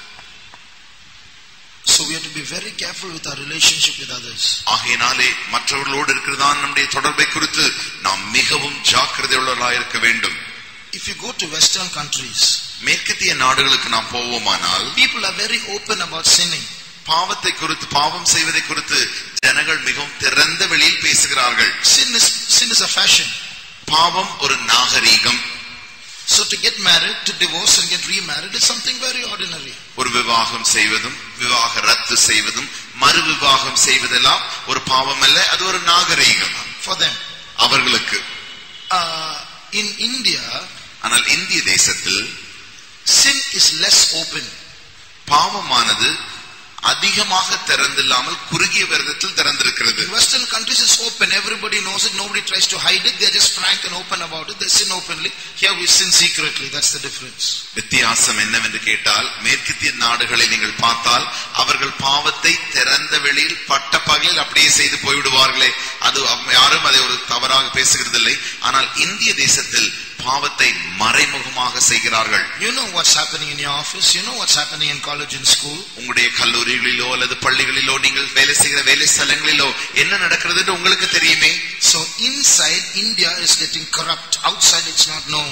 So we have to be very careful with our relationship with others. ஆகையினாலே மற்றவர்களோடு இருக்கிறதான் நம்முடைய தொடர்பை குறித்து நாம் மிகவும் ஜாக்கிரதை உள்ளவர்களாக இருக்க வேண்டும் If you go to Western countries, மேற்கத்திய நாடுகளுக்கு நாம் போவோமானால் people are very open about sinning. பாவத்தை குறித்து பாவம் செய்வதை குறித்து ஜனங்கள் மிகவும் திறந்த வெளியில் பேசுகிறார்கள் Sin is, sin is a fashion. பாவம் ஒரு நாகரீகம் So to get married, to divorce and get remarried is something very ordinary. ஒரு விவாகம் செய்வதும் விவாக ரத்து செய்வதும் மறு விவாகம் செய்வதெல்லாம் ஒரு பாவம் அல்ல அது ஒரு நாகரீகம் for them. அவர்களுக்கு Uh, in India, ஆனால் இந்திய தேசத்தில் sin is less open. பாவமானது அதிகமாக திறந்தில்லாமல் குறுகிய விரதத்தில் திறந்திருக்கிறது In Western countries, it's open. Everybody knows it. Nobody tries to hide it. They're just frank and open about it. They sin openly. Here we sin secretly. That's the difference. வித்தியாசம் என்னவென்று கேட்டால் மேற்கத்திய நாடுகளை நீங்கள் பார்த்தால் அவர்கள் பாவத்தை திறந்த வெளியில் பட்ட பகலில் அப்படியே செய்து போய்விடுவார்களே அது அவ- யாரும் அதை ஒரு தவறாக பேசுகிறதில்லை ஆனால் இந்திய தேசத்தில் பாவத்தை மறைமுகமாக செய்கிறார்கள் You know what's happening in your office. You know what's happening in college and school. உங்களுடைய கல்லூரிகளிலோ அல்லது பள்ளிகளிலோ நீங்கள் வேலை செய்கிற வேலை ஸ்தலங்களிலோ என்ன நடக்கிறது என்று உங்களுக்கு தெரியுமே So inside, India is getting corrupt. Outside, it's not known.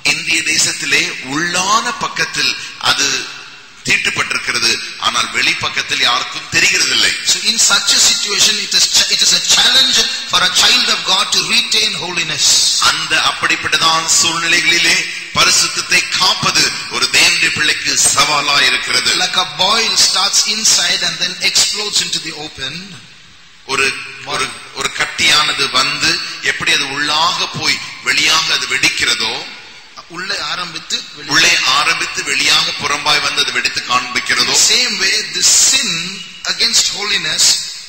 இந்திய தேசத்திலே உள்ளான பக்கத்தில் அது தீட்டுப்பட்டிருக்கிறது ஆனால் வெளி பக்கத்தில் யாருக்கும் தெரிகிறதில்லை So in such a situation, it is, ch- it is a challenge for a child of God to retain holiness. அந்த அப்படிப்பட்டதான சூழ்நிலைகளிலே பரிசுத்தத்தை காப்பது ஒரு தேவனுடைய பிள்ளைக்கு சவாலா இருக்கிறது Like a boil starts inside and then explodes into the open. ஒரு ஒரு ஒரு கட்டியானது வந்து எப்படி அது உள்ளாக போய் வெளியாக அது வெடிக்கிறதோ உள்ளே ஆரம்பித்து வெளியே உள்ளே ஆரம்பித்து வெளியாக புறம்பாய் வந்து அது வெடித்து காண்பிக்கிறதோ The same way, this sin against holiness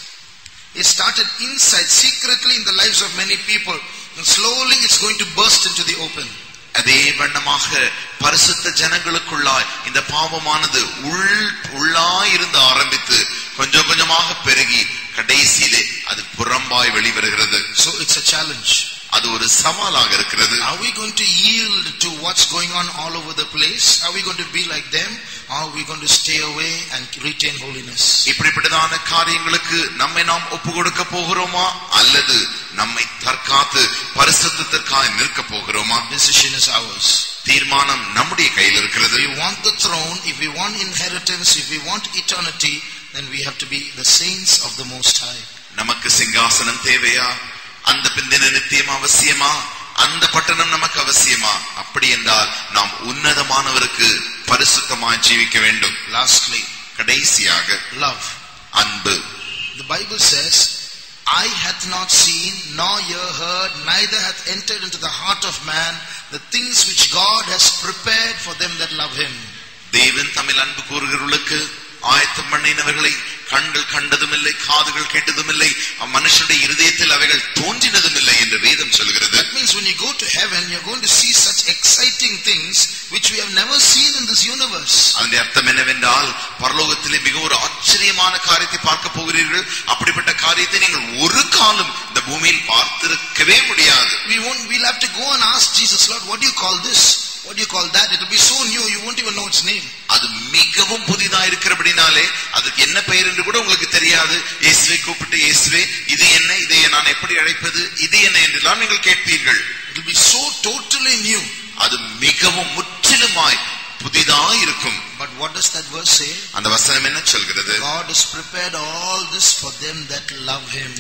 is started inside, secretly in the lives of many people. And slowly it's going to burst into the open. அதே வண்ணமாக பரிசுத்த ஜனங்களுக்குள்ளாய் இந்த பாவமானது உள் உள்ளாய் இருந்து ஆரம்பித்து கொஞ்சம் கொஞ்சமாக பெருகி கடைசியிலே அது புறம்பாய் வெளிவருகிறது So it's a challenge. அது ஒரு சவாலாக இருக்கிறது Are we going to yield to what's going on all over the place? Are we going to be like them? Or are we going to stay away and retain holiness? இப்படிப்பட்டதான காரியங்களுக்கு நம்மை நாம் ஒப்பு கொடுக்க போகிறோமா அல்லது நம்மை தற்காத்து பரிசுத்தத்திற்காக நிற்க போகிறோமா Decision is ours. தீர்மானம் நம்முடைய கையில் இருக்கிறது If we want the throne, if we want inheritance, if we want eternity, then we have to be the saints of the Most High. நமக்கு சிங்காசனம் தேவையா அந்த பிந்தின நித்தியம் அவசியமா அந்த பட்டணம் நமக்கு அவசியமா அப்படி என்றால் நாம் உன்னதமானவருக்கு பரிசுத்தமாய் ஜீவிக்க வேண்டும் Lastly, கடைசியாக love. அன்பு The Bible says, Eye hath not seen, nor ear heard, neither hath entered into the heart of man the things which God has prepared for them that love him. தேவன் தமிழ் அன்பு கூறுகிறவர்களுக்கு ஆயத்தம் பண்ணினவர்களை கண்கள் கண்டதும் இல்லை காதுகள் கேட்டதும் இல்லை மனுஷனுடைய இருதயத்தில் அவைகள் தோன்றினதும் இல்லை என்று வேதம் சொல்கிறது That means when you go to heaven, you're going to see such exciting things which we have never seen in this universe. அதனுடைய அர்த்தம் என்னவென்றால் பரலோகத்திலே மிக ஒரு ஆச்சரியமான காரியத்தை பார்க்க போகிறீர்கள் அப்படிப்பட்ட காரியத்தை நீங்கள் ஒரு காலம் இந்த பூமியில் பார்த்திருக்கவே முடியாது We won't, we'll have to go and ask Jesus, Lord, what do you call this? What do you call that? It'll be so new, you won't even know its name. அது மிகவும் புதிதா இருக்கிறபடினாலே அதுக்கு என்ன பெயர் என்று கூட உங்களுக்கு தெரியாது இயேசுவை கூப்பிட்டு இயேசுவே இது என்ன இதை நான் எப்படி அழைப்பது இது என்ன என்றெல்லாம் நீங்கள் கேட்பீர்கள் It'll be so totally new. அது மிகவும் முற்றிலுமாய் புதிதா இருக்கும் But what does that verse say? அந்த வசனம் என்ன சொல்கிறது God has prepared all this for them that love him.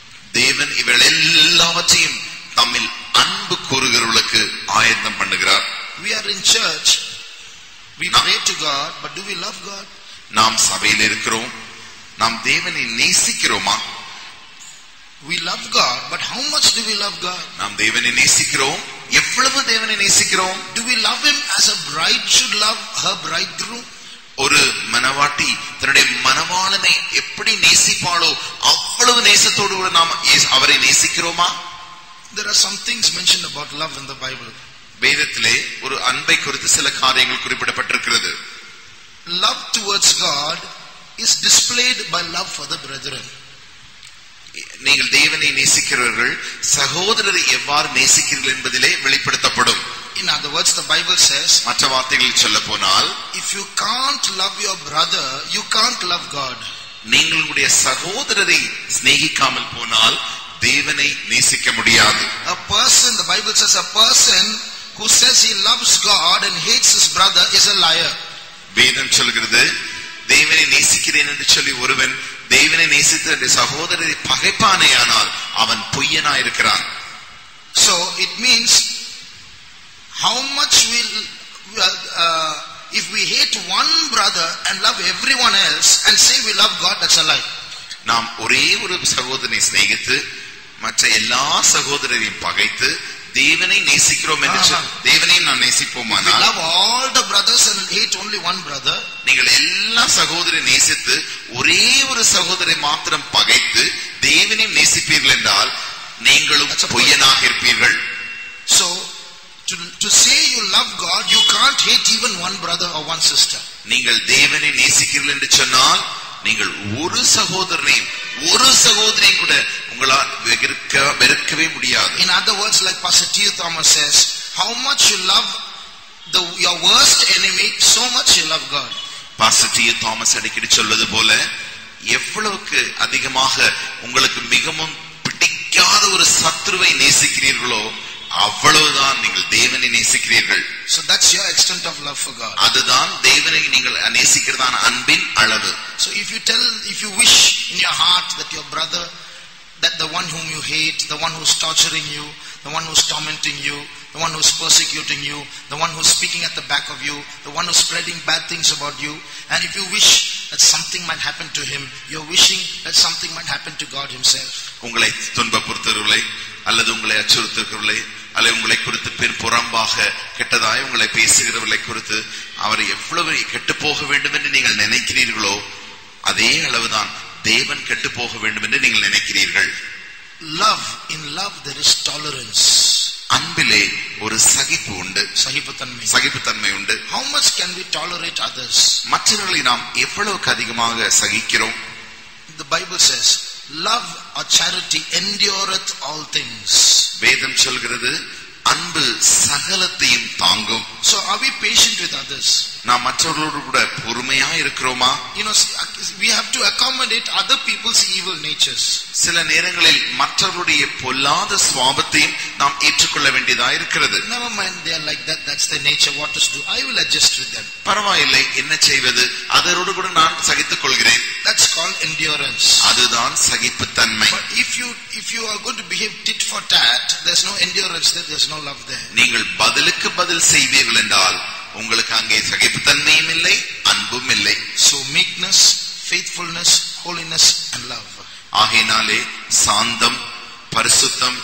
தேவன் இவள் எல்லாவற்றையும் தம்மில் அன்பு கூறுகிறவர்களுக்கு ஆயத்தம் பண்ணுகிறார் We are in church. We No. pray to God, but do we love God? நாம் சபையில் இருக்கிறோம் நாம் தேவனை நேசிக்கிறோமா We love God, but how much do we love God? நாம் தேவனை நேசிக்கிறோம் எவ்வளவு தேவனை நேசிக்கிறோம் Do we love him as a bride should love her bridegroom? ஒரு மனவாட்டி தன்னுடைய மனவாளனை எப்படி நேசிப்பாளோ அவ்வளவு நேசத்தோடு கூட நாம் இயேசு- அவரை நேசிக்கிறோமா There are some things mentioned about love in the Bible. வேதத்திலே ஒரு அன்பை குறித்து சில காரியங்கள் குறிப்பிடப்பட்டிருக்கிறது Love towards God is displayed by love for the brethren. நீங்கள் தேவனை நேசிக்கிறவர்கள் சகோதரரை எவ்வாறு நேசிக்கிறீர்கள் என்பதிலே வெளிப்படுத்தப்படும் In other words, the Bible says, மற்ற வார்த்தைகளில் சொல்ல போனால் if you can't love your brother, you can't love God. நீங்கள் உங்களுடைய சகோதரரை சிநேகிக்காமல் போனால் தேவனை நேசிக்க முடியாது A person, the Bible says, a person who says he loves God and hates his brother is a liar. வேதம் சொல்கிறது தேவனை நேசிக்கிறேன் என்று சொல்லி ஒருவன் தேவனை நேசித்த தன்னுடைய சகோதரரை பகைப்பானேயானால் அவன் பொய்யனாயிருக்கிறான் So it means how much will, well, uh, if we hate one brother and love everyone else and say we love God, that's a lie. நாம் ஒரே ஒரு சகோதரனை சிநேகித்து மற்ற எல்லா சகோதரரையும் பகைத்து தேவனை நேசிக்கிறோம் என்று சொல்- ஆஹா. தேவனையும் நான் We நேசிப்போமானால் love all the brothers and hate only one brother. நீங்கள் எல்லா சகோதரை நேசித்து ஒரே ஒரு சகோதரை மாத்திரம் பகைத்து தேவனையும் நேசிப்பீர்கள் என்றால் நீங்களும் That's a பொய்யனாக இருப்பீர்கள் So to, to say you love God, you can't hate even one brother or one sister. நீங்கள் தேவனை நேசிக்கிறீர்கள் என்று சொன்னால் நீங்கள் ஒரு சகோதரனையும் ஒரு சகோதரியும் கூட உங்களால் வெறுக்க வெறுக்கவே முடியாது In other words, like Pastor T. Thomas says, how much you love the, your worst enemy, so much you love God. Positive Thomas அடிக்கடி சொல்வது போல எவ்வளவுக்கு அதிகமாக உங்களுக்கு மிகவும் பிடிக்காத ஒரு சத்ருவை நேசிக்கிறீர்களோ அவ்வளவுதான் நீங்கள் தேவனை நேசிக்கிறீர்கள் So that's your extent of love for God. அதுதான் தேவனை நீங்கள் நேசிக்கிறதான அன்பின் அளவு So if you tell, if you wish in your heart that your brother, that the one whom you hate, the one who's torturing you, the one who's tormenting you, the one who's persecuting you, the one who's speaking at the back of you, the one who's spreading bad things about you, and if you wish that something might happen to him, you're wishing that something might happen to God himself. உங்களை துன்பப்படுத்துகிறவர்களை அல்லது உங்களை அச்சுறுத்துகிறவர்களை அல்லது உங்களை குறித்து பின் புறம்பாக கெட்டதாய் உங்களை பேசுகிறவர்களை குறித்து அவர் எவ்வளவு கெட்டு போக வேண்டும் என்று நீங்கள் நினைக்கிறீர்களோ அதே அளவுதான் தேவன் கெட்டு போக வேண்டும் என்று நீங்கள் நினைக்கிறீர்கள் Love, in love there is tolerance. அன்பிலே ஒரு சகிப்பு உண்டு Sahipatanmai. சகிப்புத்தன்மை உண்டு How much can we tolerate others? மற்றவர்களை நாம் எவ்வளவுக்கு அதிகமாக சகிக்கிறோம் The Bible says, love or charity endureth all things. வேதம் சொல்கிறது அன்பு சகலத்தையும் தாங்கும் So are we patient with others? நாம் மற்றவர்களோடு கூட பொறுமையா இருக்கிறோமா You know, we have to accommodate other people's evil natures. சில நேரங்களில் மற்றவருடைய பொல்லாத சுவாபத்தையும் நாம் ஏற்றுக்கொள்ள வேண்டியதா இருக்கிறது Never mind, they are like that, that's their nature, what to do. I will adjust with them. பரவாயில்லை என்ன செய்வது அதனோடு கூட நான் சகித்துக் கொள்கிறேன் That's called endurance. அதுதான் சகிப்புத்தன்மை But if you if you are going to behave tit for tat, there's no endurance there, there's no love there. நீங்கள் பதிலுக்கு பதில் செய்வீர்கள் என்றால் உங்களுக்கு அங்கே சகிப்புத்தன்மையும் இல்லை அன்பும் இல்லை So meekness, faithfulness, holiness, and love. ஆகையினாலே சாந்தம் பரிசுத்தம்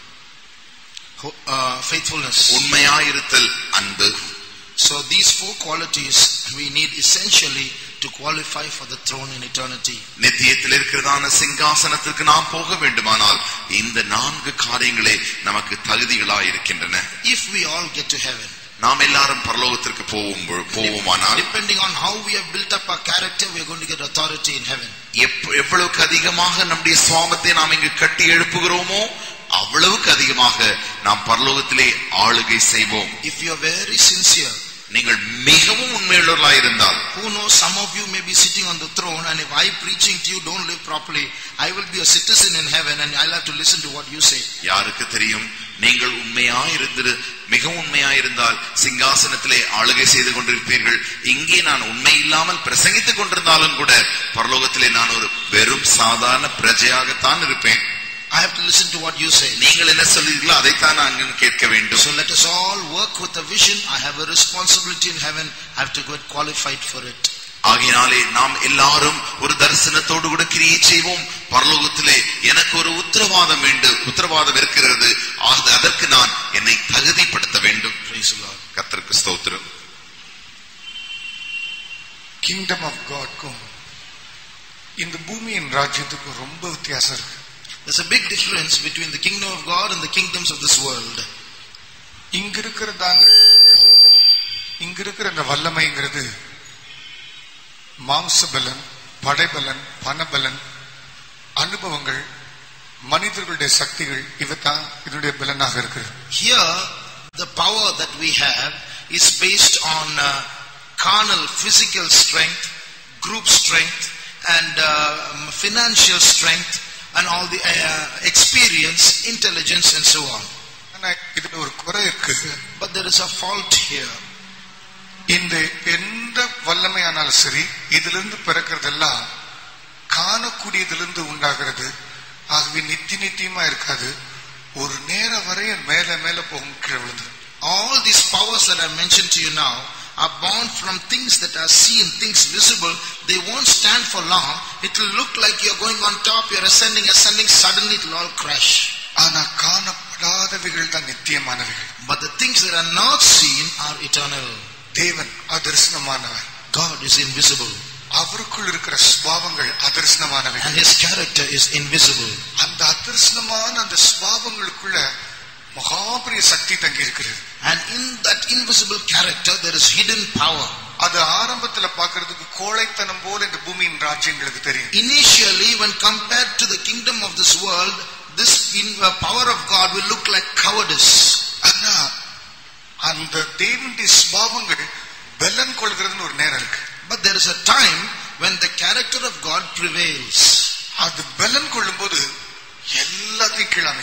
Ho- Uh, faithfulness. உண்மையாயிருத்தல் அன்பு So these four qualities we need essentially to qualify for the throne in eternity. நித்தியத்தில் இருக்கிறதான சிங்காசனத்திற்கு நாம் போக வேண்டுமானால் இந்த நான்கு காரியங்களே நமக்கு தகுதிகளாய் இருக்கின்றன If we all get to heaven, நாம் எல்லாரும் பரலோகத்திற்கு போவோம் பொழு- போவோமானால் depending on how we have built up our character, we are going to get authority in heaven. எப்- எவ்வளவுக்கு அதிகமாக நம்முடைய சுவாமத்தை நாம் இங்கு கட்டி எழுப்புகிறோமோ அவ்வளவுக்கு அதிகமாக நாம் பரலோகத்திலே ஆளுகை செய்வோம் If you are very sincere, நீங்கள் மிகவும் உண்மையுள்ளவர்களாய் இருந்தால் who knows, some of you may be sitting on the throne, and if I preaching to you don't live properly, I will be a citizen in heaven, and I'll have to listen to what you say. யாருக்கு தெரியும் நீங்கள் உண்மையாயிருந்து மிகவும் உண்மையாயிருந்தால் சிங்காசனத்திலே ஆளுகை செய்து கொண்டிருப்பீர்கள் இங்கே நான் உண்மை இல்லாமல் பிரசங்கித்துக் கொண்டிருந்தாலும் கூட பரலோகத்திலே நான் ஒரு வெறும் சாதாரண பிரஜையாகத்தான் இருப்பேன் I have to listen to what you say. நீங்கள் என்ன சொல்றீர்களோ அதைத்தான் நான் கேட்க வேண்டும் So let us all work with a vision. I have a responsibility in heaven. I have to get qualified for it. ஆகையினாலே நாம் எல்லாரும் ஒரு தரிசனத்தோடு கூட கிரியை செய்வோம் பரலோகத்திலே எனக்கு ஒரு உத்தரவாதம் வேண்டும் உத்தரவாதம் இருக்கிறது ஆக அதற்கு நான் என்னை தகுதிப்படுத்த வேண்டும் Praise the Lord. கர்த்தருக்கு ஸ்தோத்திரம் கிங்டம் ஆஃப் காட்க்கும் இந்த பூமியின் ராஜ்யத்துக்கும் ரொம்ப வித்தியாசம் இருக்கு There's a big difference between the kingdom of God and the kingdoms of this world. இங்க இருக்கிறதாங்க இங்க இருக்கிற இந்த வல்லமைங்கிறது மாம்ச பலன் படைபலன் பணபலன் அனுபவங்கள் மனிதர்களுடைய சக்திகள் இவைத்தான் இதனுடைய பலனாக இருக்கிறது Here, the power that we have is based on uh, carnal, physical strength, group strength, and uh, financial strength, and all the uh, experience, intelligence, and so on. ஆனா இதுல ஒரு குறை இருக்கு But there is a fault here. இந்த எந்த வல்லமையானாலும் சரி இதிலிருந்து பிறக்கிறதெல்லாம் காணக்கூடியதிலிருந்து உண்டாகிறது ஆகவே நித்தி நித்தியமா இருக்காது ஒரு நேரம் வரையும் மேல மேல போகும் கீழே விழுந்து All these powers that I mentioned to you now are born from things that are seen, things visible. They won't stand for long. It will look like you're going on top, you're ascending, ascending, suddenly it will all crash. ஆனா காணப்படாதவைகள் தான் நித்தியமானவைகள் But the things that are not seen are eternal. தேவன் அதர்சனமானவர் God is invisible அவருக்குள் இருக்கிற சுபாவங்கள் and அதர்சனமானவைகள் his character is invisible. அந்த அதர்சனமான அந்த சுபாவங்களுக்குள்ள மகாபரிய சக்தி தங்கி இருக்கிறது And in that invisible character there is hidden power. அது ஆரம்பத்துல பாக்குறதுக்கு கோழைத்தனம் போல இந்த பூமியின் ராஜ்யங்களுக்கு தெரியும் Initially when compared to the kingdom of this world, this in, uh, power of God will look like cowardice. ஆனா அந்த தேவனுடைய சுபாவங்கள் பலன் கொள்கிறதுன்னு ஒரு நேரம் இருக்கு But there is a time when the character of God prevails. அது பலன் கொள்ளும்போது எல்லாத்தையும் கீழமைக்கும்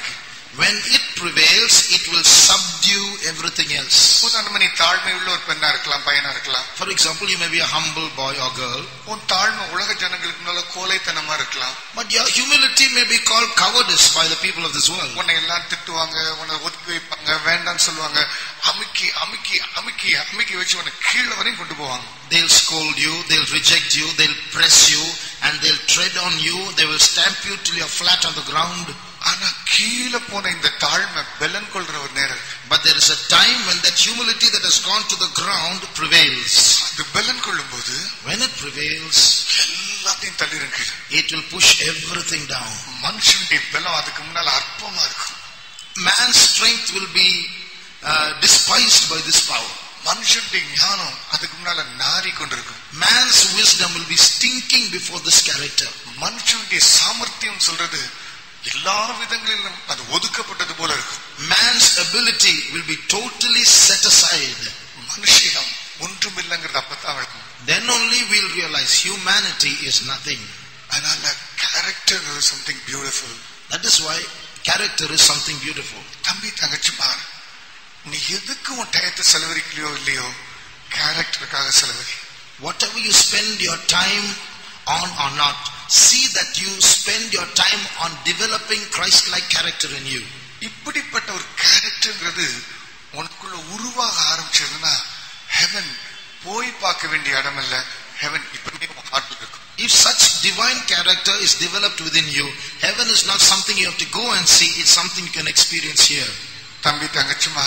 When it prevails, it will subdue everything else. உதாரணமா நீ தாழ்மை உள்ள ஒரு பெண்ணா இருக்கலாம் பையனா இருக்கலாம் For example, you may be a humble boy or girl, உன் தாழ்மை உலக ஜனங்களுக்கு முன்னால கோலைத்தனமா இருக்கலாம் but your humility may be called cowardice by the people of this world. உன்னை எல்லாம் திட்டுவாங்க உன்னை ஒதுக்கி வைப்பாங்க வேண்டாம்னு சொல்லுவாங்க அமுக்கி அமுக்கி அமுக்கி அமுக்கி வச்சு உன்னை கீழே வரையும் கொண்டு போவாங்க They'll scold you, they'll reject you, they'll press you, and they'll tread on you, they will stamp you till you're flat on the ground. ஆனா கீழே போன இந்த தாழ்மை பெலன் கொள்ற ஒரு நேரம் இருக்கு. But there is a time when that humility that has gone to the ground prevails. அது பெலன் கொள்ளும் போது When it prevails, எல்லாத்தையும் தள்ளிருக்கு it will push everything down. மனுஷனுடைய பலம் அதுக்கு முன்னால அற்பமா இருக்கும் Man's strength will be uh, despised by this power. மனுஷனுடைய ஞானம் அதுக்கு முன்னால நாரி கொண்டிருக்கும் Man's wisdom will be stinking before this character. மனுஷனுடைய சாமர்த்தியம் சொல்றது எல்லா விதங்களிலும் அது ஒதுக்கப்பட்டது போல இருக்கும் Man's ability will be totally set aside. மனுஷிடம் ஒன்றும் இல்லைங்கிறது அப்பதான் வழக்கம் Then only we'll realize humanity is nothing. அதனால character something beautiful That is why character is something beautiful. தம்பி தங்கச்சி பாரு நீ எதுக்கு உன் டயத்தை செலவழிக்கலையோ இல்லையோ கேரக்டருக்காக செலவழி Whatever you spend your time on or not, see that you spend your time on developing Christ-like character in you. இப்படிப்பட்ட ஒரு கேரக்டர்ங்கிறது உனக்குள்ள உருவாக ஆரம்பிச்சதுன்னா ஹெவன் போய் பார்க்க வேண்டிய இடம் இல்ல ஹெவன் இப்படியே உன் ஹார்ட்ல இருக்கும் If such divine character is developed within you, heaven is not something you have to go and see, it's something you can experience here. தம்பி தங்கச்சிமா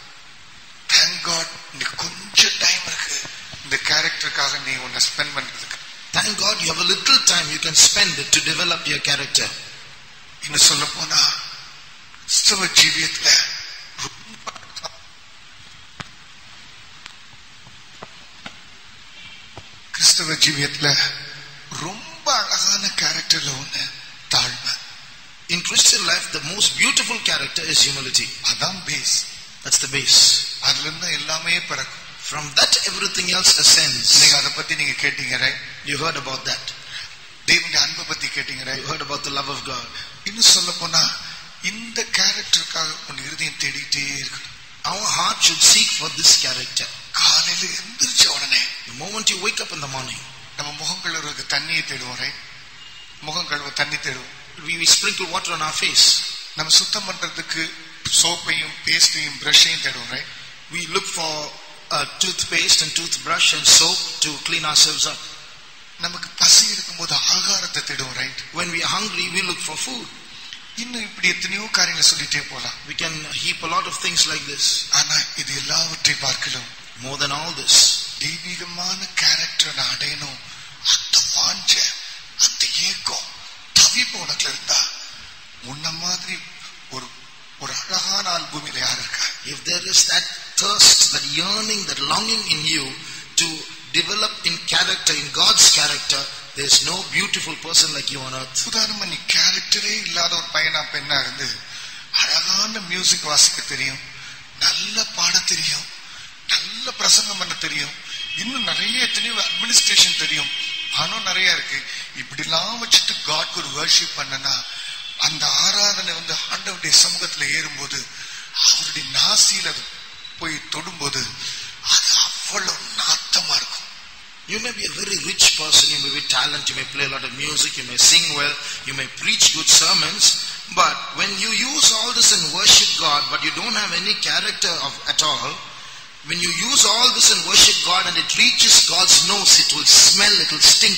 தேங்க் காட் நீ கொஞ்சம் டைம் இருக்கு இந்த கேரக்டருக்காக நீ உன்னை ஸ்பெண்ட் பண்றதுக்கு Thank God you have a little time you can spend to develop your character. இன்னும் சொல்ல போனா கிறிஸ்தவ ஜீவியத்துல ரொம்ப கிறிஸ்தவ ஜீவியத்துல ரொம்ப அழகான கேரக்டர்ல ஒண்ணு தாழ்மை In Christian life, the most beautiful character is humility. அதான் பேஸ் That's the base. அதுல இருந்து எல்லாமே பிறக்கும் From that, everything else ascends. நீங்க அதை பத்தி நீங்க கேட்டீங்க right? You heard about that. தேவனுடைய அன்பை பத்தி கேட்டீங்க right? You heard about the love of God. இன்னும் சொல்ல போனா இந்த கேரக்டருக்காக உன் இருதயம் தேடிட்டே இருக்கணும் Our heart should seek for this character. காலையில எந்திரிச்ச உடனே The moment you wake up in the morning, நம்ம முகம் கழுவுறதுக்கு தண்ணியை தேடுவோம் right? முகம் கழுவ தண்ணி தேடுவோம் we, we sprinkle water on our face. நம்ம சுத்தம் பண்றதுக்கு சோப்பையும் பேஸ்டையும் பிரஷையும் தேடுவோம் right? We look for a toothpaste and toothbrush and soap to clean ourselves up. நமக்கு பசி இருக்கும்போது ஆகாரத்தை தேடுவோம் right When we are hungry, we look for food. இன்னும் இப்படி எத்தனையோ காரியங்களை சொல்லிட்டே போலாம் We can heap a lot of things like this. ஆனா இது எல்லாவற்றை பார்க்கலாம் More than all this, தெய்வீகமான கேரக்டர் நான் அடையணும் அந்த வாஞ்ச அந்த ஏக்கம் தவிப்பு உனக்குல இருந்தா உன்ன மாதிரி ஒரு ஒரு அழகான ஆள் பூமியில யார் இருக்கா if there is that thirst, that yearning, that longing in you to develop in character, in God's character, there's no beautiful person like you on earth. உதாரணமா நீ கேரக்டரே இல்லாத ஒரு பையனா பெண்ணா இருந்து அழகான மியூசிக் வாசிக்க தெரியும் நல்ல பாட தெரியும் நல்ல பிரசங்கம் பண்ண தெரியும் இன்னும் நிறைய எத்தனையோ அட்மினிஸ்ட்ரேஷன் தெரியும் பணம் நிறைய இருக்கு இப்படிலாம் வச்சுட்டு காட்க்கு ஒரு வர்ஷிப் பண்ணனா அந்த ஆராதனை வந்து ஆண்டவருடைய சமூகத்துல ஏறும்போது அவருடைய நாசியில அது போய் தொடும்போது அது அவ்வளவு நாத்தமா இருக்கும் You may be a very rich person, you may be talent, you may play a lot of music, you may sing well, you may preach good sermons, but when you use all this and worship God, but you don't have any character of, at all, when you use all this and worship God and it reaches God's nose, it will smell, it will stink.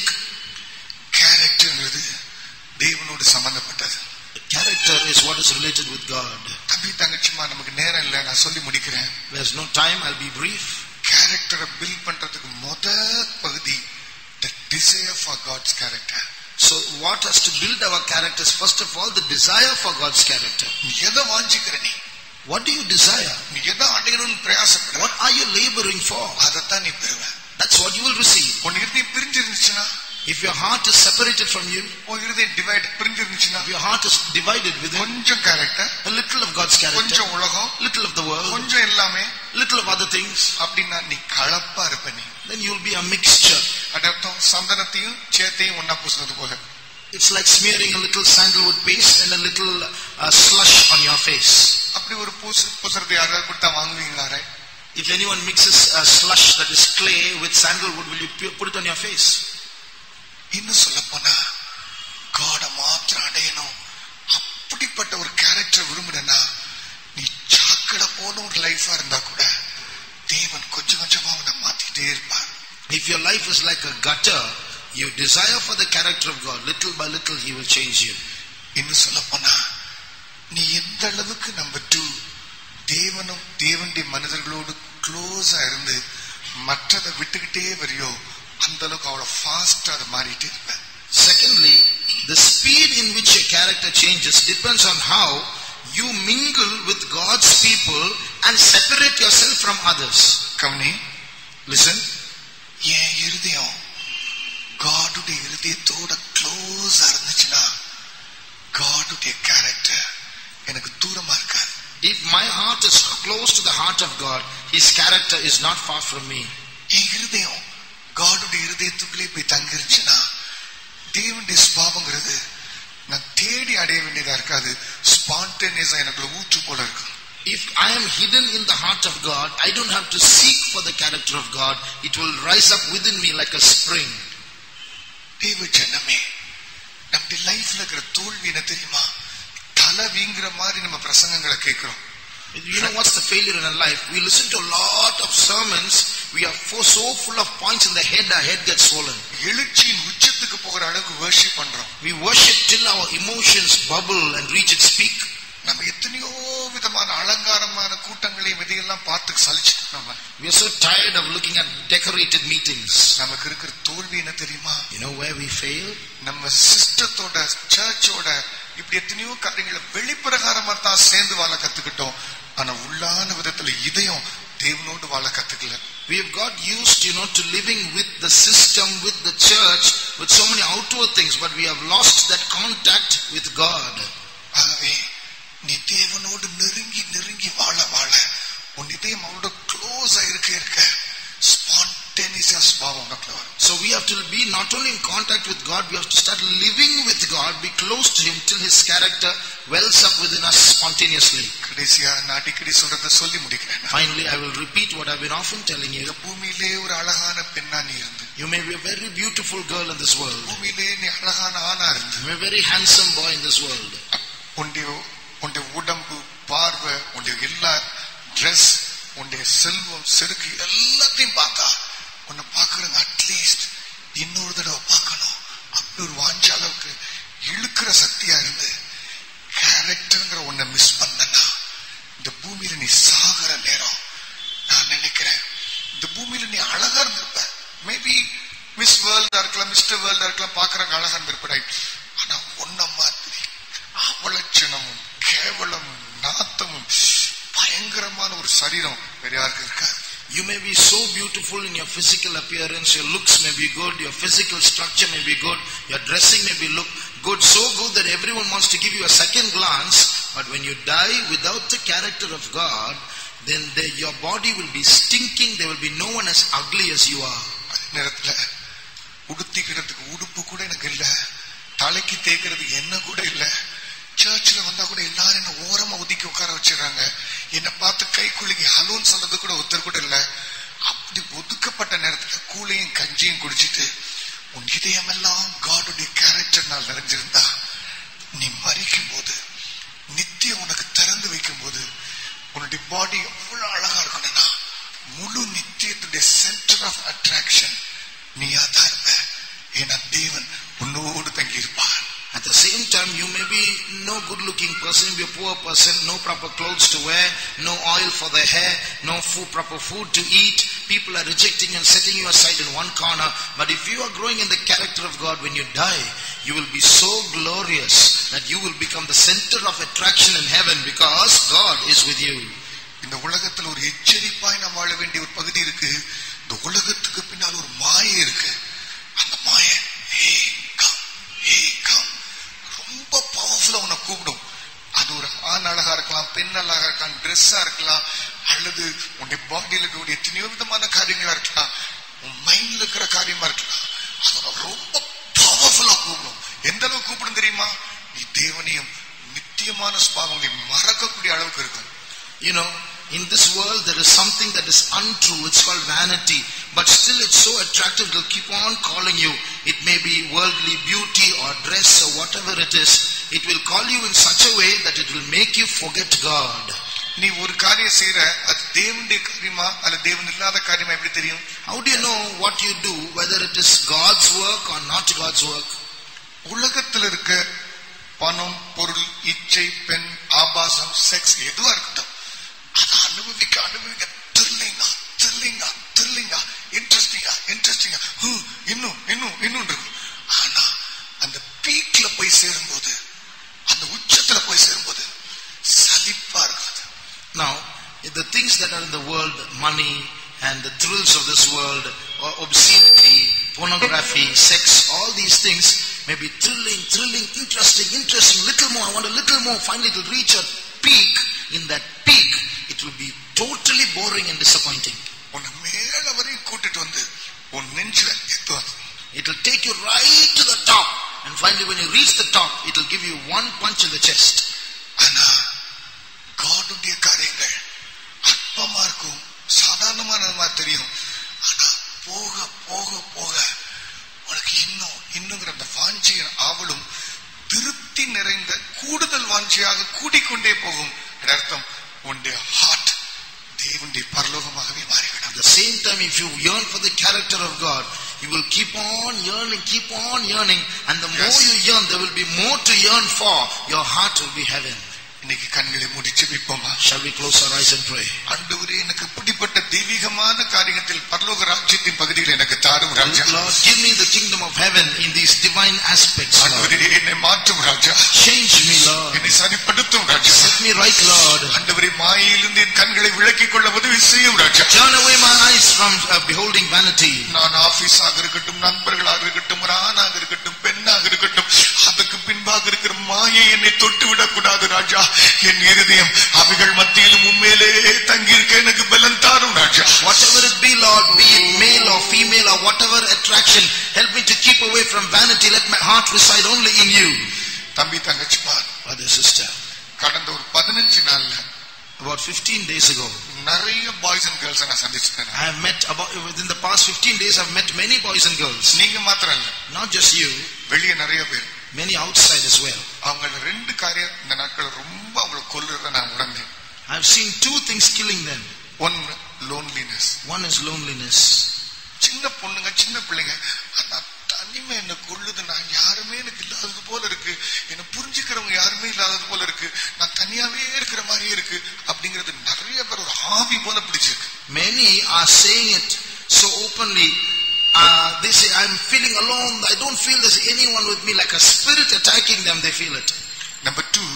கேரக்டர்ங்கிறது தேவனோடு சம்பந்தப்பட்டது Character is what is related with God. தம்பி தங்கச்சிமா நமக்கு நேரம் இல்லை நான் சொல்லி முடிக்கிறேன் There's no time, I'll be brief. கேரக்டரை பில்ட் பண்றதுக்கு முத பகுதி the desire for God's character So what has to build our characters? First of all, the desire for God's character. நீ எதை வாஞ்சிக்கிற நீ What do you desire? நீ எதை அடையணும்னு பிரயாசப்படுற What are you laboring for? அதைத்தான் நீ பெறுவ That's what you will receive. உன் இருதயம் பிரிஞ்சிருந்துச்சுன்னா If your heart is separated from you, உன் இருதயம் டிவைட் பிரிஞ்சிருந்துச்சுன்னா if your heart is divided within கொஞ்சம் character a little of God's character, கொஞ்சம் உலகம் little of the world, கொஞ்சம் எல்லாமே little of other things, அப்படின்னா நீ கலப்பா இருப்ப நீ then you'll be a mixture. அது அர்த்தம் சந்தனத்தையும் சேத்தையும் ஒன்னா பூசுறது போல It's like smearing a little sandalwood paste and a little a slush on your face. அப்படி ஒரு பூசு பூசுறது யாராவது கொடுத்தா வாங்குவீங்களா right? If anyone mixes a slush that is clay with sandalwood, will you pu- put it on your face? இன்னும் சொல்ல போனா காட மாத்திரம் அடையணும் அப்படிப்பட்ட ஒரு கேரக்டர் விரும்புனா நீ சாக்கடை போன ஒரு லைஃபா இருந்தா கூட தேவன் கொஞ்சம் கொஞ்சமா உன்னை மாத்திட்டே இருப்பார் If your life is like a gutter, you desire for the character of God, little by little He will change you. இன்னும் சொல்ல போனா நீ எந்த அளவுக்கு நம்பர் டூ தேவனும் தேவனுடைய மனிதர்களோடு க்ளோஸா இருந்து மற்றதை விட்டுக்கிட்டே வரியோ அந்த அளவுக்கு அவ்வளவு ஃபாஸ்டா அதை மாறிட்டே இருப்பேன் Secondly, the speed in which your character changes depends on how you mingle with God's people and separate yourself from others. கவனி Listen, என் இருதயம் காடுடைய இருதயத்தோட க்ளோஸா இருந்துச்சுன்னா காடுடைய கேரக்டர் எனக்கு தூரமா இருக்காது if my heart is close to the heart of God, His character is not far from me. என் இருதயம் காடுடைய இருதயத்துக்குள்ளே போய் தங்கிருச்சுன்னா தேவனுடைய சுபாவங்கிறது நான் தேடி அடைய வேண்டியதா இருக்காது ஸ்பான்டேனியஸா எனக்குள்ள ஊற்று போல இருக்கும் If I am hidden in the heart of God, I don't have to seek for the character of God. It will rise up within me like a spring. தேவ ஜனமே நம்முடைய லைஃப்ல இருக்கிற தோல்வி என்ன தெரியுமா தலை வீங்குற மாதிரி நம்ம பிரசங்கங்களை கேட்கிறோம் You know what's the failure in our life? We listen to a lot of sermons. We are fo- so full of points in the head, our head gets swollen. எழுச்சியின் உச்சத்துக்கு போகிற அளவுக்கு வர்ஷிப் பண்றோம் We worship till our emotions bubble and reach its peak. நம்ம எத்தனையோ விதமான அலங்காரமான கூட்டங்களையும் இதையெல்லாம் பார்த்து சலிச்சுட்டோம் நம்ம We are so tired of looking at decorated meetings. நமக்கு இருக்கிற தோல்வி என்ன தெரியுமா You know where we fail? நம்ம சிஸ்டத்தோட சர்ச்சோட இப்படி எத்தனையோ காரியங்களை வெளிப்பிரகாரமா தான் சேர்ந்து வாழ கத்துக்கிட்டோம் ஆனா உள்ளான விதத்துல இதயம் தேவனோடு வாழ கத்துக்கல We have got used, you know, to living with the system, with the church, with so many outward things, but we have lost that contact with God. ஆகவே நீ தேவனோடு நெருங்கி நெருங்கி வாழ வாழ உன் இதயம் அவரோட க்ளோஸா இருக்க இருக்க ஸ்பான்டேனியஸா சுபாவம் உனக்குள்ள வரும் So we have to be not only in contact with God, we have to start living with God, be close to Him till His character wells up within us spontaneously. கடைசியா நான் அடிக்கடி சொல்றத சொல்லி முடிக்கிறேன் Finally, I will repeat what I've been often telling you. இந்த பூமியிலே ஒரு அழகான பெண்ணா நீ இருந்து You may be a very beautiful girl in this world. பூமியிலே நீ அழகான ஆணா இருந்து You may be a very handsome boy in this world. உன்னுடைய உன்னுடைய உடம்பு பார்வை உன்னுடைய எல்லா ட்ரெஸ் உன்னுடைய செல்வம் செருக்கு எல்லாத்தையும் பார்த்தா உன்னை பார்க்கறவங்க அட்லீஸ்ட் இன்னொரு தடவை பார்க்கணும் அப்படி ஒரு வாஞ்ச அளவுக்கு இழுக்கிற சக்தியா இருந்து கேரக்டர்ங்கிற உன்னை மிஸ் பண்ணனா இந்த பூமியில நீ சாகிற நேரம் நான் நினைக்கிறேன் இந்த பூமியில நீ அழகா இருந்திருப்ப மேபி மிஸ் வேர்ல்டா இருக்கலாம் மிஸ்டர் வேர்ல்டா இருக்கலாம் பாக்குறவங்க அழகா இருந்திருப்ப right. ஆனா உன்ன மாதிரி அவலட்சணமும் கேவலமும் நாத்தமும் பயங்கரமான ஒரு சரீரம் வேற யாருக்கு இருக்காது You may be so beautiful in your physical appearance, your looks may be good, your physical structure may be good, your dressing may be look good, so good that everyone wants to give you a second glance, but when you die without the character of God, then the, your body will be stinking, there will be no one as ugly as you are. அதே நேரத்துல உடுத்திக்கிறதுக்கு உடுப்பு கூட எனக்கு இல்ல தலைக்கு தேய்க்கிறதுக்கு என்ன கூட இல்ல சர்ச்சில் வந்தா கூட எல்லாரும் என்ன ஓரமா ஒதுக்கி உட்கார வச்சிடறாங்க என்னை பார்த்து கை குலுக்கி ஹலோன்னு சொல்றது கூட ஒருத்தர் கூட இல்ல அப்படி ஒதுக்கப்பட்ட நேரத்துல கூழையும் கஞ்சியும் குடிச்சிட்டு உன் இதயமெல்லாம் காடுடைய கேரக்டர்னால் நிறைஞ்சிருந்தா நீ மறிக்கும் போது நித்தியம் உனக்கு திறந்து வைக்கும் போது உன்னுடைய பாடி எவ்வளவு அழகா இருக்கணும்னா முழு நித்தியத்துடைய சென்டர் ஆஃப் அட்ராக்ஷன் நீயா தான் இருப்ப ஏன்னா தேவன் உன்னோடு தங்கி இருப்பார் At the same time, you may be no good looking person, be a poor person, no proper clothes to wear, no oil for the hair, no food, proper food to eat. People are rejecting and setting you aside in one corner. But if you are growing in the character of God, when you die, you will be so glorious that you will become the center of attraction in heaven because God is with you. இந்த உலகத்துல ஒரு எச்சரிப்பாய் நாம் வாழ வேண்டிய ஒரு பகுதி இருக்கு இந்த உலகத்துக்கு பின்னால் ஒரு மாயை இருக்கு அந்த மாயை ஹே கம் ஹே கம் ரொம்ப பவர்ஃபுல்லா உன்னை கூப்பிடும் அது ஒரு ஆண் அழகா இருக்கலாம் பெண் அழகா இருக்கலாம் ட்ரெஸ்ஸா இருக்கலாம் அல்லது உன்னுடைய பாடியில இருக்கக்கூடிய எத்தனையோ விதமான காரியங்களா இருக்கலாம் உன் மைண்ட்ல இருக்கிற காரியமா இருக்கலாம் அது உன்னை ரொம்ப பவர்ஃபுல்லா கூப்பிடும் எந்த அளவுக்கு கூப்பிடும் தெரியுமா நீ தேவனையும் நித்திய அதிகமான சுபாவங்களை மறக்கக்கூடிய அளவுக்கு இருக்கும் You know, in this world there is something that is untrue. It's called vanity. But still it's so attractive. It'll keep on calling you. It may be worldly beauty or dress or whatever it is. It will call you in such a way that it will make you forget God. நீ ஒரு காரியம் செய்யற அது தேவனுடைய காரியமா அல்ல தேவன் இல்லாத காரியமா எப்படி தெரியும் How do you know what you do, whether it is God's work or not God's work? உலகத்தில் இருக்க பணம் பொருள் இச்சை பெண் ஆபாசம் செக்ஸ் எதுவா இருக்கட்டும் அதை அனுபவிக்க அனுபவிக்க த்ரில்லிங்கா த்ரில்லிங்கா த்ரில்லிங்கா இன்ட்ரெஸ்டிங்கா இன்ட்ரெஸ்டிங்கா இன்னும் இன்னும் இன்னும் இருக்கும் ஆனா அந்த பீக்ல போய் சேரும்போது அந்த உச்சத்துல போய் சேரும்போது சலிப்பா இருக்காது Now, if the things that are in the world, money and the thrills of this world, or obscenity, pornography, sex, all these things may be thrilling, thrilling, interesting, interesting, little more, I want a little more, finally it will reach a peak. In that peak, it will be totally boring and disappointing. உன்னை மேல வரையும் கூட்டிட்டு வந்து உன் நெஞ்சில எத்துவாது It will take you right to the top, and finally when you reach the top, it will give you one punch in the chest. ஆனா காடுடைய காரியங்கள் அற்பமா இருக்கும் சாதாரணமான மாதிரி தெரியும் ஆனா போக போக போக உனக்கு இன்னும் இன்னுங்கிற அந்த வாஞ்சியின் ஆவலும் திருப்தி நிறைந்த கூடுதல் வாஞ்சியாக கூடிக்கொண்டே போகும் அதன் அர்த்தம் உன்னுடைய ஹார்ட் தேவனுடைய பரலோகமாகவே மாறிவிடும் At the same time, if you yearn for the character of God, you will keep on yearning, keep on yearning, and the more Yes. you yearn, there will be more to yearn for. Your heart will be heaven. இன்னைக்கு கண்களை மூடி ஜெபிப்போமா Shall we close our eyes and pray? ஆண்டவரே எனக்கு பிடிப்பட்ட தெய்வீகமான காரியத்தில் பரலோக ராஜ்யத்தின் பகுதியில் எனக்கு தாரும் ராஜா Lord, give me the kingdom of heaven in these divine aspects, Lord. ஆண்டவரே என்னை மாற்றும் ராஜா Change me, Lord. என்னை சரிப்படுத்தும் ராஜா Set me right, Lord. ஆண்டவரே மாயிலிருந்து என் கண்களை விளக்கிக் கொள்ள உதவி செய்யும் ராஜா Turn away my eyes from uh, beholding vanity. நான் ஆபீஸாக இருக்கட்டும் நண்பர்களாக இருக்கட்டும் ஒரு ஆணாக இருக்கட்டும் பெண்ணாக இருக்கட்டும் அதுக்கு பின்பாக இருக்கிற மாயை என்னை தொட்டு விடக்கூடாது ராஜா என் இருதயம் அவைகள் மத்தியிலும் உண்மையிலே தங்கியிருக்க எனக்கு பலன் தாரும் ராஜா Whatever it be, Lord, be it male or female or whatever attraction, help me to keep away from vanity. Let my heart reside only in you. தம்பி தங்கச்சி பார் Brother, sister, கடந்த ஒரு பதினஞ்சு நாள்ல about 15 days ago, நிறைய boys and girls நான் சந்திச்சிட்டேன் I have met about, within the past 15 days, I've met many boys and girls. நீங்க மாத்திரம் இல்ல Not just you, வெளியே நிறைய பேர் many outside as well. அவங்கள ரெண்டு காரியம் இந்த நாட்கள் ரொம்ப அவங்களை கொல்லுறத நான் உணர்ந்தேன் I've seen two things killing them. ஒன்னு லோன்லினஸ் One is loneliness. சின்ன பொண்ணுங்க சின்ன பிள்ளைங்க ஆனா தனிமை என்ன கொள்ளுது நான் யாருமே எனக்கு இல்லாதது போல இருக்கு என்ன புரிஞ்சுக்கிறவங்க யாருமே இல்லாதது போல இருக்கு நான் தனியாவே இருக்கிற மாதிரியே இருக்கு அப்படிங்கிறது நிறைய பேர் ஒரு ஆவி போல பிடிச்சிருக்கு Many are saying it so openly. Uh, they say, I'm feeling alone. I don't feel there's anyone with me. Like a spirit attacking them, they feel it. Number two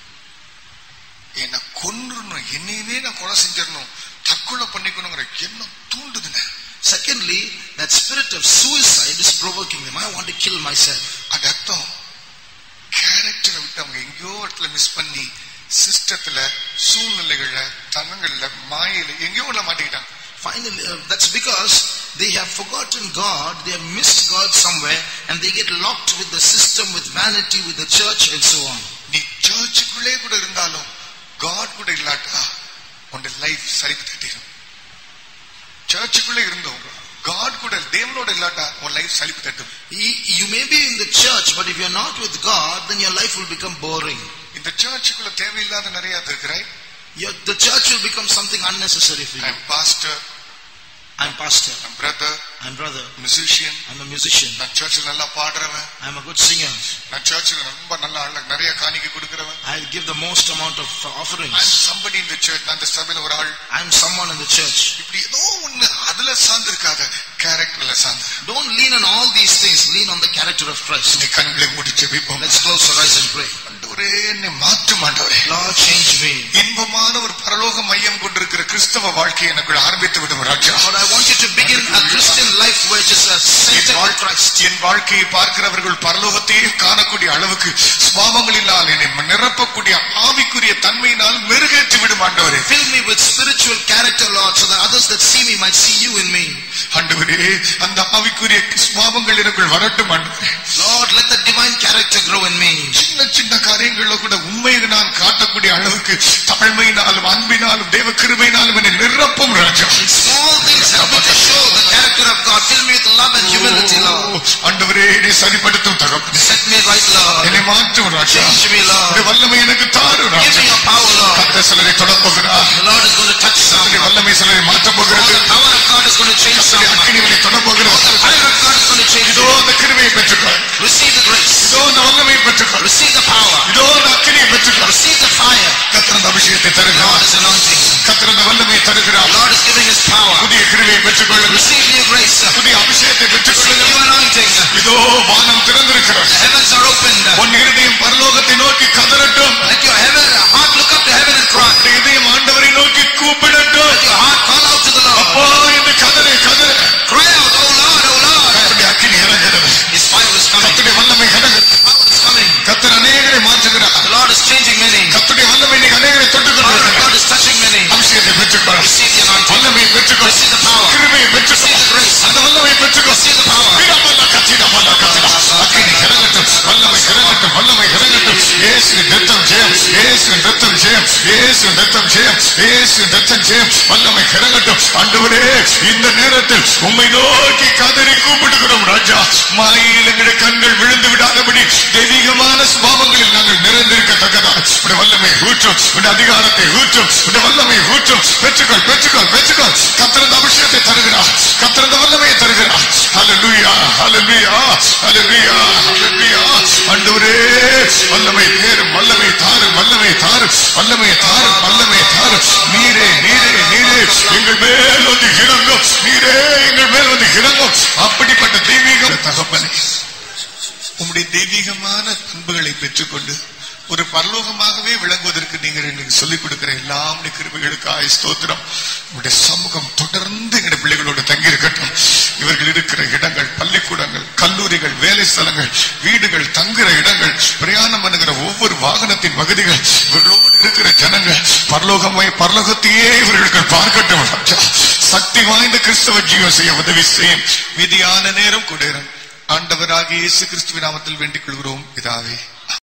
என்னை கொன்னுடணும் என்னையவே நான் கொலை செஞ்சிடணும் தற்கொலை பண்ணிக்கணுங்கிற எண்ணம் தூண்டுதுங்க Secondly, that spirit of suicide is provoking them. I want to kill myself. அது அர்த்தம் கேரக்டரை விட்டு அவங்க எங்கேயோ இடத்துல மிஸ் பண்ணி சிஸ்டத்துல சூழ்நிலைகள்ல தனங்கள்ல மாயில எங்கேயோ உள்ள மாட்டிக்கிட்டாங்க Finally, uh, that's because they have forgotten God, they have missed God somewhere, and they get locked with the system, with vanity, with the church, and so on. நீ சர்ச்சுக்குள்ளே கூட இருந்தாலும் காட் கூட இல்லாட்டா உன் லைஃப் சரிக்கு தட்டிடும் சர்ச்சுக்குள்ளே இருந்தோம் காட் கூட தேவனோட இல்லாட்டா உன் லைஃப் சலிப்பு தட்டும் Y- You may be in the church, but if you're not with God, then your life will become boring. இந்த சர்ச்சுக்குள்ள தேவையில்லாத நிறைய இருக்கிறாய் Your, the church will become something unnecessary for you. I'm pastor I'm pastor, I'm brother I'm brother, musician I'm a musician, நான் சர்ச்சில் நல்லா பாடுறவன் I'm a good singer. நான் சர்ச்சில் ரொம்ப நல்ல ஆள நிறைய காணிக்கை கொடுக்கிறவன் I give the most amount of uh, I'm offerings. somebody in the church அந்த சபையில ஒரு ஆள் I'm someone in the church. இப்படி ஏதோ ஒண்ணு அதுல சார்ந்து இருக்காத கேரக்டர்ல சார்ந்து Don't lean on all these things, lean on the character of Christ. இந்த கண்களை மூடி ஜெபிப்போம் Let's close our eyes and pray. ஆண்டவரே என்னை மாற்றும் ஆண்டவரே Lord, change me. இன்பமான ஒரு பரலோக மையம் கொண்டிருக்கிற கிறிஸ்தவ வாழ்க்கையை எனக்குள் ஆரம்பித்து விடும் ராஜா Lord, I want you to begin a Christian life which is a N center of வாழ்- Christ. என் வாழ்க்கையை பார்க்கிறவர்கள் பரலோகத்தையே காணக்கூடிய அளவுக்கு சுபாவங்களினால் என்னை நிரப்பக்கூடிய ஆவிக்குரிய தன்மையினால் மெருகேற்றி விடும் ஆண்டவரே Fill me with spiritual character, Lord, so that others that see me might see you in me. ஆண்டவரே அந்த ஆவிக்குரிய சுவாபங்கள் எனக்குள் வரட்டும் ஆண்டவரே Lord, let the divine character grow in me. சின்ன சின்ன காரியங்கள்ல கூட உண்மையை நான் காட்டக்கூடிய அளவுக்கு தாழ்மையினாலும் அன்பினாலும் தேவ கிருபையினாலும் என்னை நிரப்பும் ராஜா Small things help me to show the character of God. Fill me with love and humility, Lord. ஆண்டவரே என்னை சரிப்படுத்தும் தகப்பனே Set me right, Lord. என்னை மாற்றும் ராஜா Change me, உடைய Lord. வல்லமை எனக்கு தாரு Give Raja me your power, Lord. கத்த சிலரை தொடப்போகிறார் The Lord is going to touch உடைய someone. வல்லமை சிலரை மாற்றப் Oh, போகிறது the power of God is going to change கர்த்தருடைய someone. அக்கினிவனை தொடப்போகிறது The fire of God is going to change இதோ you. அந்த கிருமையை பெற்றுக்கொள் Receive the grace. இதோ அந்த வல்லமையை பெற்றுக்கொள் Receive the power. இதோ அந்த அக்கினியை பெற்றுக்கொள் Receive the fire. கத்திர அந்த அபிஷேகத்தை God தருகிறார் is anointing. கத்திர அந்த வல்லமையை தருகிறார் Lord is giving His power. புதிய கிருமையை பெற்றுக்கொள்ளுங்கள் Receive new grace. புதிய அபிஷேகத்தை Receive பெற்றுக்கொள்ளுங்கள் new anointing. இதோ வானம் திறந்திருக்கிறது The heavens are opened. உன் இருதயம் பரலோகத்தை நோக்கி கதறட்டும் Let your heaven, heart look up to heaven and cry. உன் இதயம் ஆண்டவரை நோக்கி கூப்பிடட்டும் Let your heart call out to the Lord. அப்பா என்று கதறு கதறு Cry out, Oh Lord, Oh Lord. கர்த்தருடைய அக்கினி இறங்குகிறது His fire is coming. கர்த்தருடைய வல்லமை இறங்குகிறது Power is coming. கத்தர் அநேகரை மாற்றுகிறார் The Lord is changing many. The கர்த்தருடைய வல்லமை இன்னைக்கு அநேகரை தொட்டுக் power of கொண்டிருக்கிறது God is touching many. அபிஷேகத்தை பெற்றுக்கொள் Receive the anointing. வல்லமையை பெற்றுக்கொள் Receive the power. கிருபையை பெற்றுக்கொள் Receive the grace. அந்த வல்லமையை பெற்றுக்கொள் Receive the power. வீரமல்ல கத்திரமல்ல கத்திர அக்கினி இறங்கட்டும் வல்லமை இறங்கட்டும் வல்லமை இறங்கட்டும் இயேசுவின் ரத்தம் ஜெயம் இயேசுவின் ரத்தம் ஜெயம் இயேசுவின் ரத்தம் ஜெயம் இயேசுவின் ரத்தம் ஜெயம் வல்லமை இறங்கட்டும் ஆண்டவரே இந்த நேரத்தில் உம்மை நோக்கி கதறி கூப்பிடுகிறோம் ராஜா மாயில் எங்களுடைய கண்கள் விழுந்து விடாதபடி தெய்வீகமான சுபாவங்களில் நாங்கள் நிறைந்திருக்கத்தக்கதா உடைய வல்லமை ஊற்றும் உடைய அதிகாரத்தை ஊற்றும் உடைய வல்லமை ஊற்றும் பெற்றுக்கொள் பெற்றுக்கொள் பெற்றுக்கொள் கத்திரந்த அபிஷேகத்தை தருகிறார் கத்திரந்த வல்லமையை தருகிறார் ஹalleluya ஹalleluya ஹalleluya ஹalleluya ஆண்டவரே வல்லமை தேரும் வல்லமை தாரும் வல்லமை தாரும் வல்லமை தாரும் வல்லமை தாரும் நீரே நீரே நீரே எங்கள் மேல் வந்து இறங்கும் நீரே எங்கள் மேல் வந்து இறங்கும் அப்படிப்பட்ட தெய்வீக தகப்பனே உம்முடைய தெய்வீகமான அன்புகளை பெற்றுக்கொண்டு ஒரு பரலோகமாகவே விளங்குவதற்கு நீங்கள் எங்களுக்கு சொல்லிக் கொடுக்கிற எல்லா உம்முடைய கிருபைகளுக்காய் ஸ்தோத்திரம் உம்முடைய சமூகம் தொடர்ந்து எங்களுடைய பிள்ளைகளோடு தங்கி இருக்கட்டும் இவர்கள் இருக்கிற இடங்கள் பள்ளிக்கூடங்கள் கல்லூரிகள் வேலை ஸ்தலங்கள் வீடுகள் தங்குற இடங்கள் பிரயாணம் பண்ணுகிற ஒவ்வொரு வாகனத்தின் பகுதிகள் இவர்களோடு இருக்கிற ஜனங்கள் பரலோகமை பரலோகத்தையே இவர்களுக்கு பார்க்கட்டும் ராஜா. சக்தி வாய்ந்த கிறிஸ்தவ ஜீவன் செய்ய உதவி செய்யும் விதியான நேரம் கொடுக்கிறேன் ஆண்டவராகிய இயேசு கிறிஸ்துவின் நாமத்தில் வேண்டிக் கொள்கிறோம் பிதாவே